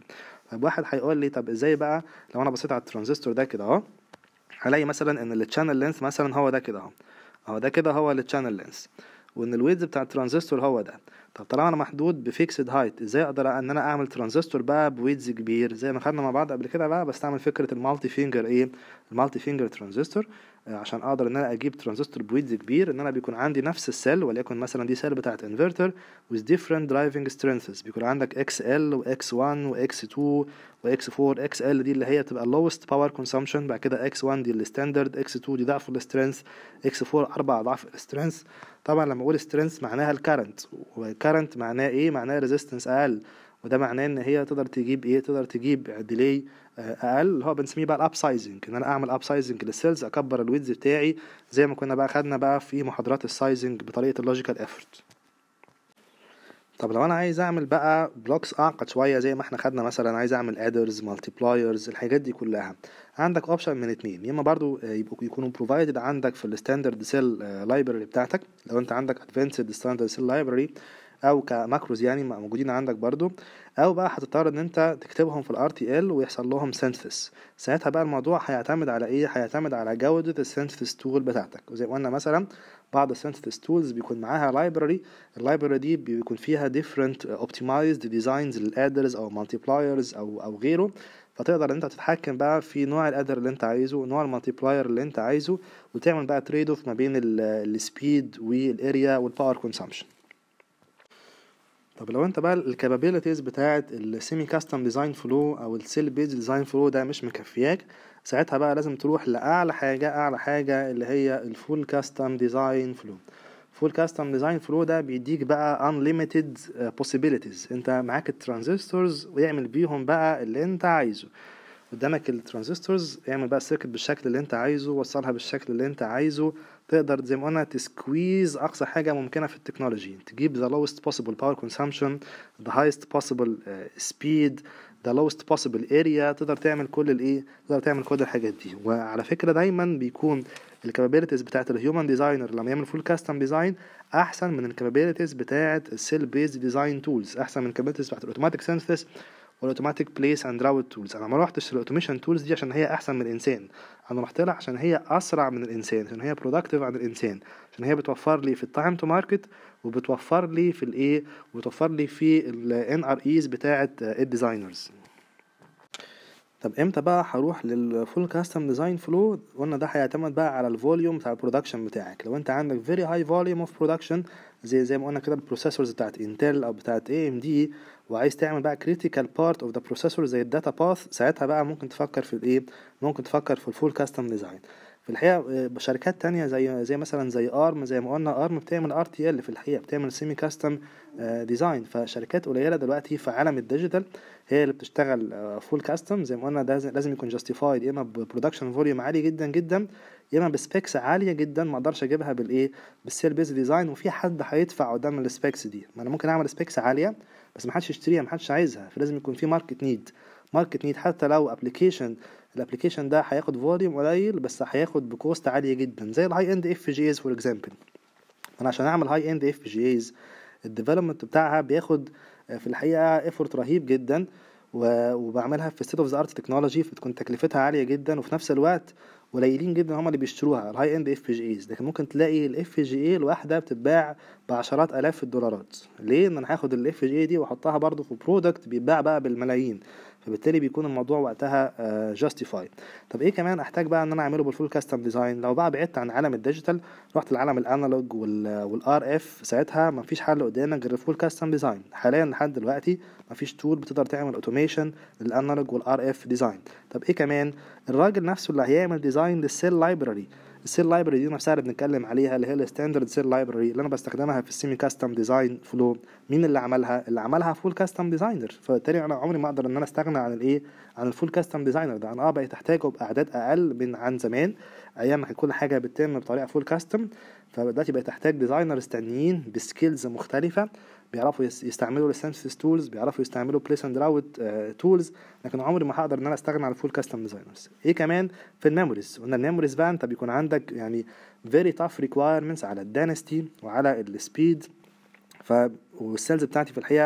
طب واحد هيقول لي طب ازاي بقى لو انا بصيت على الترانزستور ده كده اهو هلاقي مثلا ان التشانل لينث مثلا هو ده كده اهو اهو ده كده هو التشانل لينث وان الويدز بتاع الترانزستور هو ده طب طالما انا محدود بفيكسد هايت ازاي اقدر ان انا اعمل ترانزستور بقى بويدز كبير زي ما خدنا مع بعض قبل كده بقى بستعمل فكره المالتي فينجر ايه المالتي فينجر ترانزستور عشان اقدر ان انا اجيب ترانزستور بويدز كبير ان انا بيكون عندي نفس السيل وليكن مثلا دي سيل بتاعت انفرتر with different driving strengths بيكون عندك اكس ال واكس 1 واكس 2 واكس 4 اكس ال دي اللي هي بتبقى lowest power consumption بعد كده اكس 1 دي الستاندرد اكس 2 دي ضعف السترينث اكس 4 اربع اضعاف السترينث طبعا لما اقول سترينث معناها الكرنت والكرنت معناه ايه معناه ريزيستنس اقل وده معناه ان هي تقدر تجيب ايه تقدر تجيب ديلي اقل اللي هو بنسميه بقى الاب سايزنج ان انا اعمل اب سايزنج للسيلز اكبر الويدز بتاعي زي ما كنا بقى خدنا بقى في محاضرات السايزنج بطريقه اللوجيكال افورت طب لو انا عايز اعمل بقى بلوكس اعقد شويه زي ما احنا خدنا مثلا عايز اعمل ادرز مالتيبلايرز الحاجات دي كلها عندك اوبشن من اتنين يا اما برضو يبقوا يكونوا بروفايدد عندك في الستاندرد سيل لايبرري بتاعتك لو انت عندك ادفانسد ستاندرد سيل لايبرري او كماكروز يعني موجودين عندك برضو او بقى هتضطر ان انت تكتبهم في الار تي ال ويحصل لهم سينثيس ساعتها بقى الموضوع هيعتمد على ايه هيعتمد على جوده السينثيس تول بتاعتك وزي ما قلنا مثلا بعض السينثيس تولز بيكون معاها لايبرري اللايبرري دي بيكون فيها different optimized designs للادرز او multipliers او او غيره فتقدر انت تتحكم بقى في نوع الادر اللي انت عايزه نوع المالتيبلاير اللي انت عايزه وتعمل بقى تريد اوف ما بين السبيد والاريا والباور كونسامشن طب لو انت بقى الكابابيلتيز بتاعت السيمي كاستم ديزاين فلو او السيل بيز ديزاين فلو ده مش مكفياك ساعتها بقى لازم تروح لاعلى حاجه اعلى حاجه اللي هي الفول كاستم ديزاين فلو فول كاستم ديزاين فلو ده بيديك بقى unlimited possibilities انت معاك الترانزستورز ويعمل بيهم بقى اللي انت عايزه قدامك الترانزستورز اعمل بقى السيركت بالشكل اللي انت عايزه وصلها بالشكل اللي انت عايزه تقدر زي ما قلنا تسكويز اقصى حاجه ممكنه في التكنولوجي تجيب the lowest possible power consumption the highest possible uh, speed the lowest possible area تقدر تعمل كل الايه تقدر تعمل كل الحاجات دي وعلى فكره دايما بيكون الكابابيلتيز بتاعت الهيومن ديزاينر لما يعمل فول كاستم ديزاين احسن من الكابابيلتيز بتاعت السيل بيز ديزاين تولز احسن من الكابابيلتيز بتاعت الاوتوماتيك سينثيس والاوتوماتيك بليس اند راوت تولز انا ما روحتش الاوتوميشن تولز دي عشان هي احسن من الانسان انا رحت لها عشان هي اسرع من الانسان عشان هي برودكتيف عن الانسان عشان هي بتوفر لي في التايم تو ماركت وبتوفر لي في الايه وبتوفر لي في الان ار ايز بتاعه الديزاينرز طب امتى بقى هروح للفول كاستم ديزاين فلو قلنا ده هيعتمد بقى على الفوليوم بتاع البرودكشن بتاعك لو انت عندك فيري هاي فوليوم اوف برودكشن زي زي ما قلنا كده البروسيسورز بتاعت انتل او بتاعت اي ام دي وعايز تعمل بقى كريتيكال بارت اوف ذا بروسيسور زي الداتا باث ساعتها بقى ممكن تفكر في الايه ممكن تفكر في الفول كاستم ديزاين في الحقيقه شركات تانية زي زي مثلا زي ارم زي ما قلنا ارم بتعمل ار تي ال في الحقيقه بتعمل سيمي كاستم ديزاين فشركات قليله دلوقتي في عالم الديجيتال هي اللي بتشتغل فول كاستم زي ما قلنا ده لازم يكون جاستيفايد يا اما ببرودكشن فوليوم عالي جدا جدا يا اما بسبيكس عاليه جدا ما اقدرش اجيبها بالايه بالسيل بيز ديزاين وفي حد هيدفع قدام السبيكس دي ما انا ممكن اعمل سبيكس عاليه بس ما حدش يشتريها ما حدش عايزها فلازم يكون في ماركت نيد ماركت نيد حتى لو ابلكيشن الابلكيشن ده هياخد فوليوم قليل بس هياخد بكوست عاليه جدا زي الهاي اند اف جي ايز فور اكزامبل انا عشان اعمل هاي اند اف جي ايز الديفلوبمنت بتاعها بياخد في الحقيقه ايفورت رهيب جدا وبعملها في ستيت اوف ذا ارت تكنولوجي فتكون تكلفتها عاليه جدا وفي نفس الوقت قليلين جدا هم اللي بيشتروها الهاي اند اف جي ايز لكن ممكن تلاقي الاف جي اي الواحده بتتباع بعشرات الاف الدولارات ليه ان انا هاخد الاف جي اي دي واحطها برضو في برودكت بيتباع بقى بالملايين فبالتالي بيكون الموضوع وقتها جاستيفايد طب ايه كمان احتاج بقى ان انا اعمله بالفول كاستم ديزاين لو بقى بعدت عن عالم الديجيتال رحت لعالم الانالوج والار اف ساعتها مفيش حل قدامك غير الفول كاستم ديزاين حاليا لحد دلوقتي مفيش تول بتقدر تعمل اوتوميشن للانالوج والار اف ديزاين طب ايه كمان الراجل نفسه اللي هيعمل ديزاين للسيل لايبراري السيل لايبرري دي نفسها اللي بنتكلم عليها اللي هي الستاندرد سيل لايبرري اللي انا بستخدمها في السيمي كاستم ديزاين فلو مين اللي عملها اللي عملها فول كاستم ديزاينر فبالتالي انا عمري ما اقدر ان انا استغنى عن الايه عن الفول كاستم ديزاينر ده انا اه بقيت احتاجه باعداد اقل من عن زمان ايام ما كانت كل حاجه بتتم بطريقه فول كاستم فدلوقتي بقيت احتاج ديزاينرز تانيين بسكيلز مختلفه بيعرفوا يستعملوا السنسس تولز بيعرفوا يستعملوا بليس اند راوت تولز لكن عمري ما هقدر ان انا استغنى عن الفول كاستم ديزاينرز ايه كمان في الميموريز قلنا الميموريز بقى انت بيكون عندك يعني فيري تاف ريكوايرمنتس على الدانستي وعلى السبيد ف والسيلز بتاعتي في الحقيقه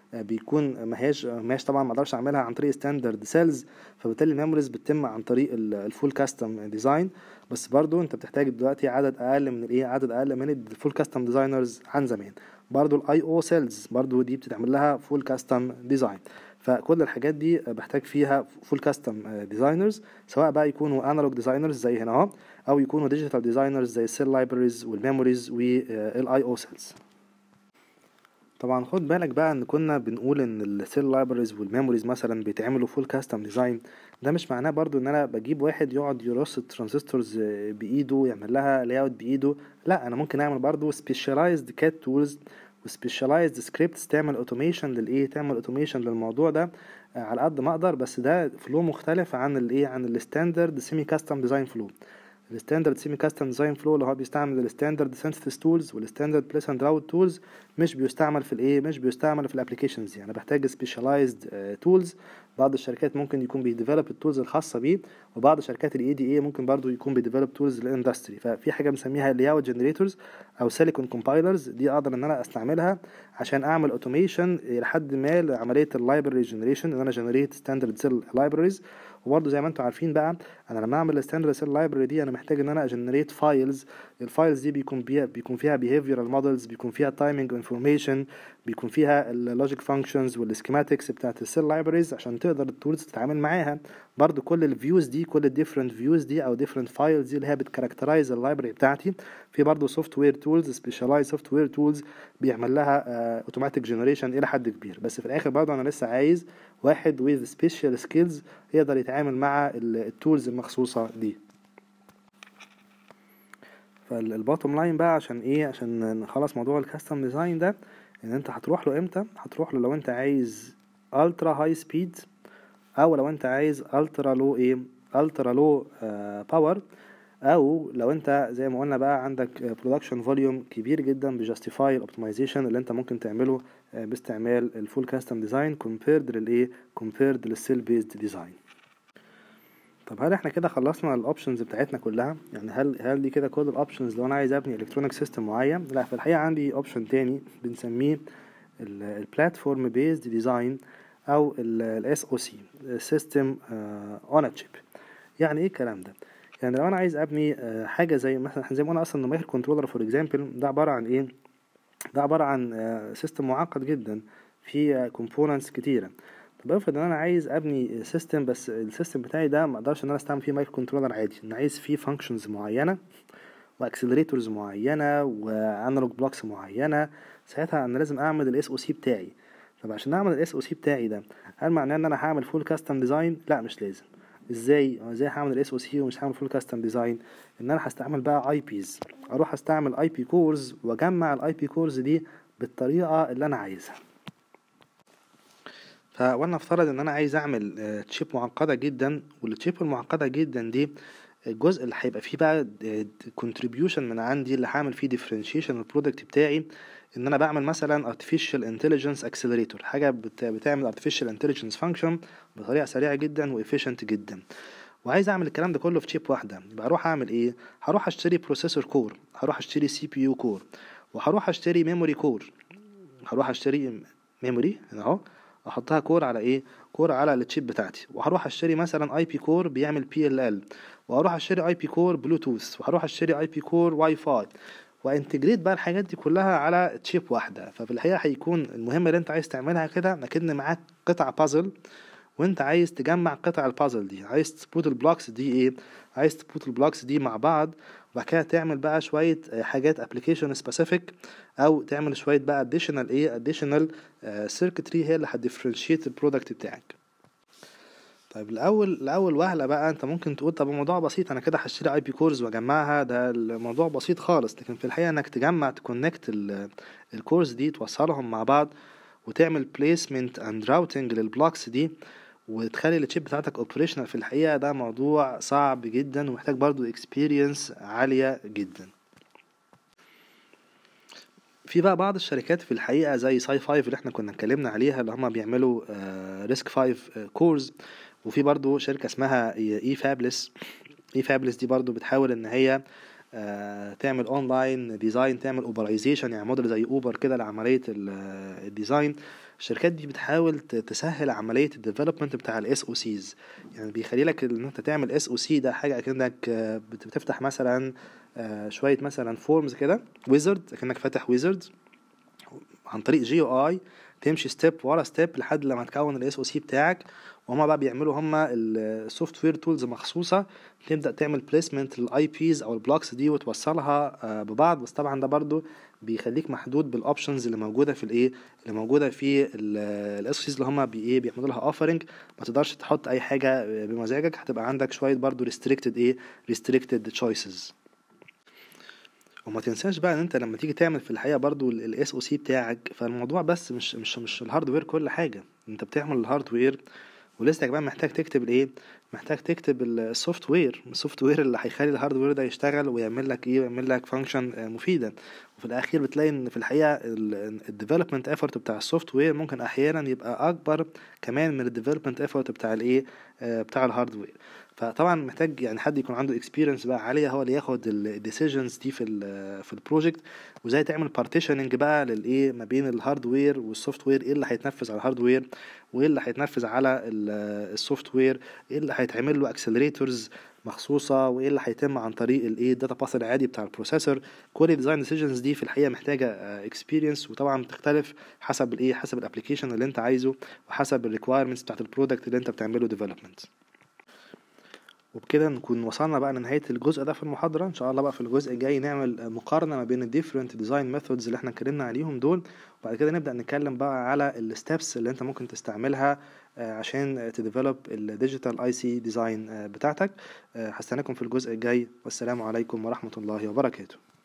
بيكون ما هياش ما هياش طبعا ما اقدرش اعملها عن طريق ستاندرد سيلز فبالتالي الميموريز بتتم عن طريق الفول كاستم ديزاين بس برضو انت بتحتاج دلوقتي عدد اقل من الايه عدد اقل من الفول كاستم ديزاينرز عن زمان برضو الاي او سيلز برضو دي بتتعمل لها فول كاستم ديزاين فكل الحاجات دي بحتاج فيها فول كاستم ديزاينرز سواء بقى يكونوا انالوج ديزاينرز زي هنا اهو او يكونوا ديجيتال ديزاينرز زي السيل لايبريز والميموريز والاي او سيلز طبعا خد بالك بقى ان كنا بنقول ان السيل لايبريز والميموريز مثلا بيتعملوا فول كاستم ديزاين ده مش معناه برضو ان انا بجيب واحد يقعد يرص الترانزستورز بايده يعمل لها لاي اوت بايده لا انا ممكن اعمل برضو سبيشاليزد كات تولز وسبيشاليزد سكريبتس تعمل اوتوميشن للايه تعمل اوتوميشن للموضوع ده على قد ما اقدر بس ده فلو مختلف عن الايه عن الستاندرد سيمي كاستم ديزاين فلو الستاندرد سيمي كاستم ديزاين فلو اللي هو بيستعمل الستاندرد سينثيسيس تولز والستاندرد بليس اند راوت تولز مش بيستعمل في الايه مش بيستعمل في الابلكيشنز يعني بحتاج سبيشاليزد تولز بعض الشركات ممكن يكون بيديفلوب التولز الخاصه بيه وبعض شركات الاي دي اي ممكن برضو يكون بيديفلوب تولز للاندستري ففي حاجه بنسميها لاي اوت جنريتورز او سيليكون كومبايلرز دي اقدر ان انا استعملها عشان اعمل اوتوميشن لحد ما لعمليه اللايبرري جنريشن ان انا جنريت ستاندرد سيل لايبرريز وبرضه زي ما انتم عارفين بقى انا لما اعمل الستاندرد سيل لايبرري دي انا محتاج ان انا اجنريت فايلز الفايلز دي بيكون بيها بيكون فيها behavioral مودلز بيكون فيها تايمنج انفورميشن بيكون فيها اللوجيك فانكشنز والسكيماتكس بتاعت السيل لايبرريز عشان تقدر التولز تتعامل معاها برضو كل الفيوز دي كل الديفرنت فيوز دي او ديفرنت فايلز دي اللي هي بتكاركترايز اللايبرري بتاعتي في برضو سوفت وير تولز سبيشالايز سوفت وير تولز بيعمل لها اوتوماتيك جنريشن الى حد كبير بس في الاخر برضو انا لسه عايز واحد ويز سبيشال سكيلز يقدر يتعامل مع التولز المخصوصه دي فالباتوم لاين بقى عشان ايه عشان نخلص موضوع الكاستم ديزاين ده ان انت هتروح له امتى هتروح له لو انت عايز الترا هاي سبيد او لو انت عايز الترا لو ايه الترا لو باور او لو انت زي ما قلنا بقى عندك برودكشن فوليوم كبير جدا بيجاستيفاي الاوبتمايزيشن اللي انت ممكن تعمله باستعمال الفول كاستم ديزاين كومبيرد للايه كومبيرد للسيل بيزد ديزاين طب هل احنا كده خلصنا الاوبشنز بتاعتنا كلها يعني هل هل دي كده كل الاوبشنز لو انا عايز ابني الكترونيك سيستم معين لا في الحقيقه عندي اوبشن تاني بنسميه البلاتفورم بيزد ديزاين او الاس او سي سيستم اون تشيب يعني ايه الكلام ده يعني لو انا عايز ابني حاجه زي مثلا زي ما قلنا اصلا المايكرو كنترولر فور اكزامبل ده عباره عن ايه ده عباره عن سيستم معقد جدا فيه كومبوننتس كتيره طب افرض ان انا عايز ابني سيستم بس السيستم بتاعي ده ما اقدرش ان انا استعمل فيه مايكرو كنترولر عادي انا عايز فيه فانكشنز معينه واكسلريتورز معينه وانالوج بلوكس معينه ساعتها انا لازم اعمل الاس او سي بتاعي طب عشان اعمل الاس او سي بتاعي ده هل معناه ان انا هعمل فول كاستم ديزاين لا مش لازم ازاي ازاي هعمل الاس او سي ومش هعمل فول كاستم ديزاين ان انا هستعمل بقى اي بيز اروح استعمل اي بي كورز واجمع الاي بي كورز دي بالطريقه اللي انا عايزها فوانا افترض ان انا عايز اعمل تشيب معقده جدا والتشيب المعقده جدا دي الجزء اللي هيبقى فيه بقى كونتريبيوشن من عندي اللي هعمل فيه ديفرنشيشن البرودكت بتاعي ان انا بعمل مثلا artificial intelligence accelerator حاجه بتعمل artificial intelligence function بطريقه سريعه جدا وافيشنت جدا وعايز اعمل الكلام ده كله في تشيب واحده بروح اعمل ايه هروح اشتري بروسيسور كور هروح اشتري سي بي يو كور وهروح اشتري ميموري كور هروح اشتري ميموري اهو احطها كور على ايه كور على التشيب بتاعتي وهروح اشتري مثلا اي بي كور بيعمل بي ال ال وهروح اشتري اي بي كور بلوتوث وهروح اشتري اي بي كور واي فاي وانتجريت بقى الحاجات دي كلها على تشيب واحده ففي الحقيقه هيكون المهمه اللي انت عايز تعملها كده اكن معاك قطع بازل وانت عايز تجمع قطع البازل دي عايز تبوت البلوكس دي ايه عايز تبوت البلوكس دي مع بعض وبعد كده تعمل بقى شويه حاجات ابلكيشن سبيسيفيك او تعمل شويه بقى اديشنال ايه اديشنال سيركتري هي اللي هتديفرنشيت البرودكت بتاعك طيب الاول الاول وهله بقى انت ممكن تقول طب الموضوع بسيط انا كده هشتري اي بي كورز واجمعها ده الموضوع بسيط خالص لكن في الحقيقه انك تجمع تكونكت الكورز دي توصلهم مع بعض وتعمل بليسمنت اند راوتنج للبلوكس دي وتخلي التشيب بتاعتك اوبريشنال في الحقيقه ده موضوع صعب جدا ومحتاج برضو اكسبيرينس عاليه جدا في بقى بعض الشركات في الحقيقه زي ساي فايف اللي احنا كنا اتكلمنا عليها اللي هما بيعملوا ريسك فايف كورز وفي برضو شركه اسمها اي فابلس اي فابلس دي برضو بتحاول ان هي آه، تعمل اونلاين ديزاين تعمل اوبرايزيشن يعني موديل زي اوبر كده لعمليه ال- آه، الديزاين الشركات دي بتحاول ت- تسهل عمليه الديفلوبمنت بتاع الاس او سيز يعني بيخلي لك ان انت تعمل اس او سي ده حاجه اكنك آه، بت- بتفتح مثلا آه، شويه مثلا فورمز كده ويزرد اكنك فاتح ويزرد عن طريق جي او اي تمشي ستيب ورا ستيب لحد لما تكون الاس او سي بتاعك وهما بقى بيعملوا هما السوفت وير تولز مخصوصه تبدا تعمل بليسمنت للاي بيز او البلوكس دي وتوصلها آه، ببعض بس طبعا ده برضو بيخليك محدود بالاوبشنز اللي موجوده في الايه اللي موجوده في الاس او سيز اللي هما بي ايه بيعملوا لها اوفرنج ما تقدرش تحط اي حاجه بمزاجك هتبقى عندك شويه برضو ريستريكتد ايه ريستريكتد تشويسز وما تنساش بقى ان انت لما تيجي تعمل في الحقيقه برضو الاس او سي بتاعك فالموضوع بس مش مش مش الهاردوير كل حاجه انت بتعمل الهاردوير ولسه كمان محتاج تكتب الايه محتاج تكتب السوفت وير السوفت وير اللي هيخلي الهاردوير ده يشتغل ويعمل لك ايه ويعمل لك فانكشن مفيده وفي الاخير بتلاقي ان في الحقيقه الديفلوبمنت ايفورت بتاع السوفت وير ممكن احيانا يبقى اكبر كمان من الديفلوبمنت ايفورت بتاع الايه آه، بتاع الهاردوير فطبعا محتاج يعني حد يكون عنده اكسبيرينس بقى عاليه هو اللي ياخد الديسيجنز دي في ال في البروجكت وازاي تعمل بارتيشننج بقى للايه ما بين الهاردوير والسوفت وير ايه اللي هيتنفذ على الهاردوير وايه اللي هيتنفذ على السوفت وير ايه اللي هيتعمل له اكسلريتورز مخصوصه وايه اللي هيتم عن طريق الايه الداتا باث العادي بتاع البروسيسور كل الديزاين ديسيجنز دي في الحقيقه محتاجه اكسبيرينس وطبعا بتختلف حسب الايه حسب الابلكيشن اللي انت عايزه وحسب الريكوايرمنتس بتاعت البرودكت اللي انت بتعمله ديفلوبمنت وبكده نكون وصلنا بقى لنهاية الجزء ده في المحاضرة إن شاء الله بقى في الجزء الجاي نعمل مقارنة ما بين ال different design methods اللي احنا اتكلمنا عليهم دول وبعد كده نبدأ نتكلم بقى على ال steps اللي انت ممكن تستعملها آه، عشان تديفلوب الديجيتال اي سي ديزاين بتاعتك آه، هستناكم في الجزء الجاي والسلام عليكم ورحمة الله وبركاته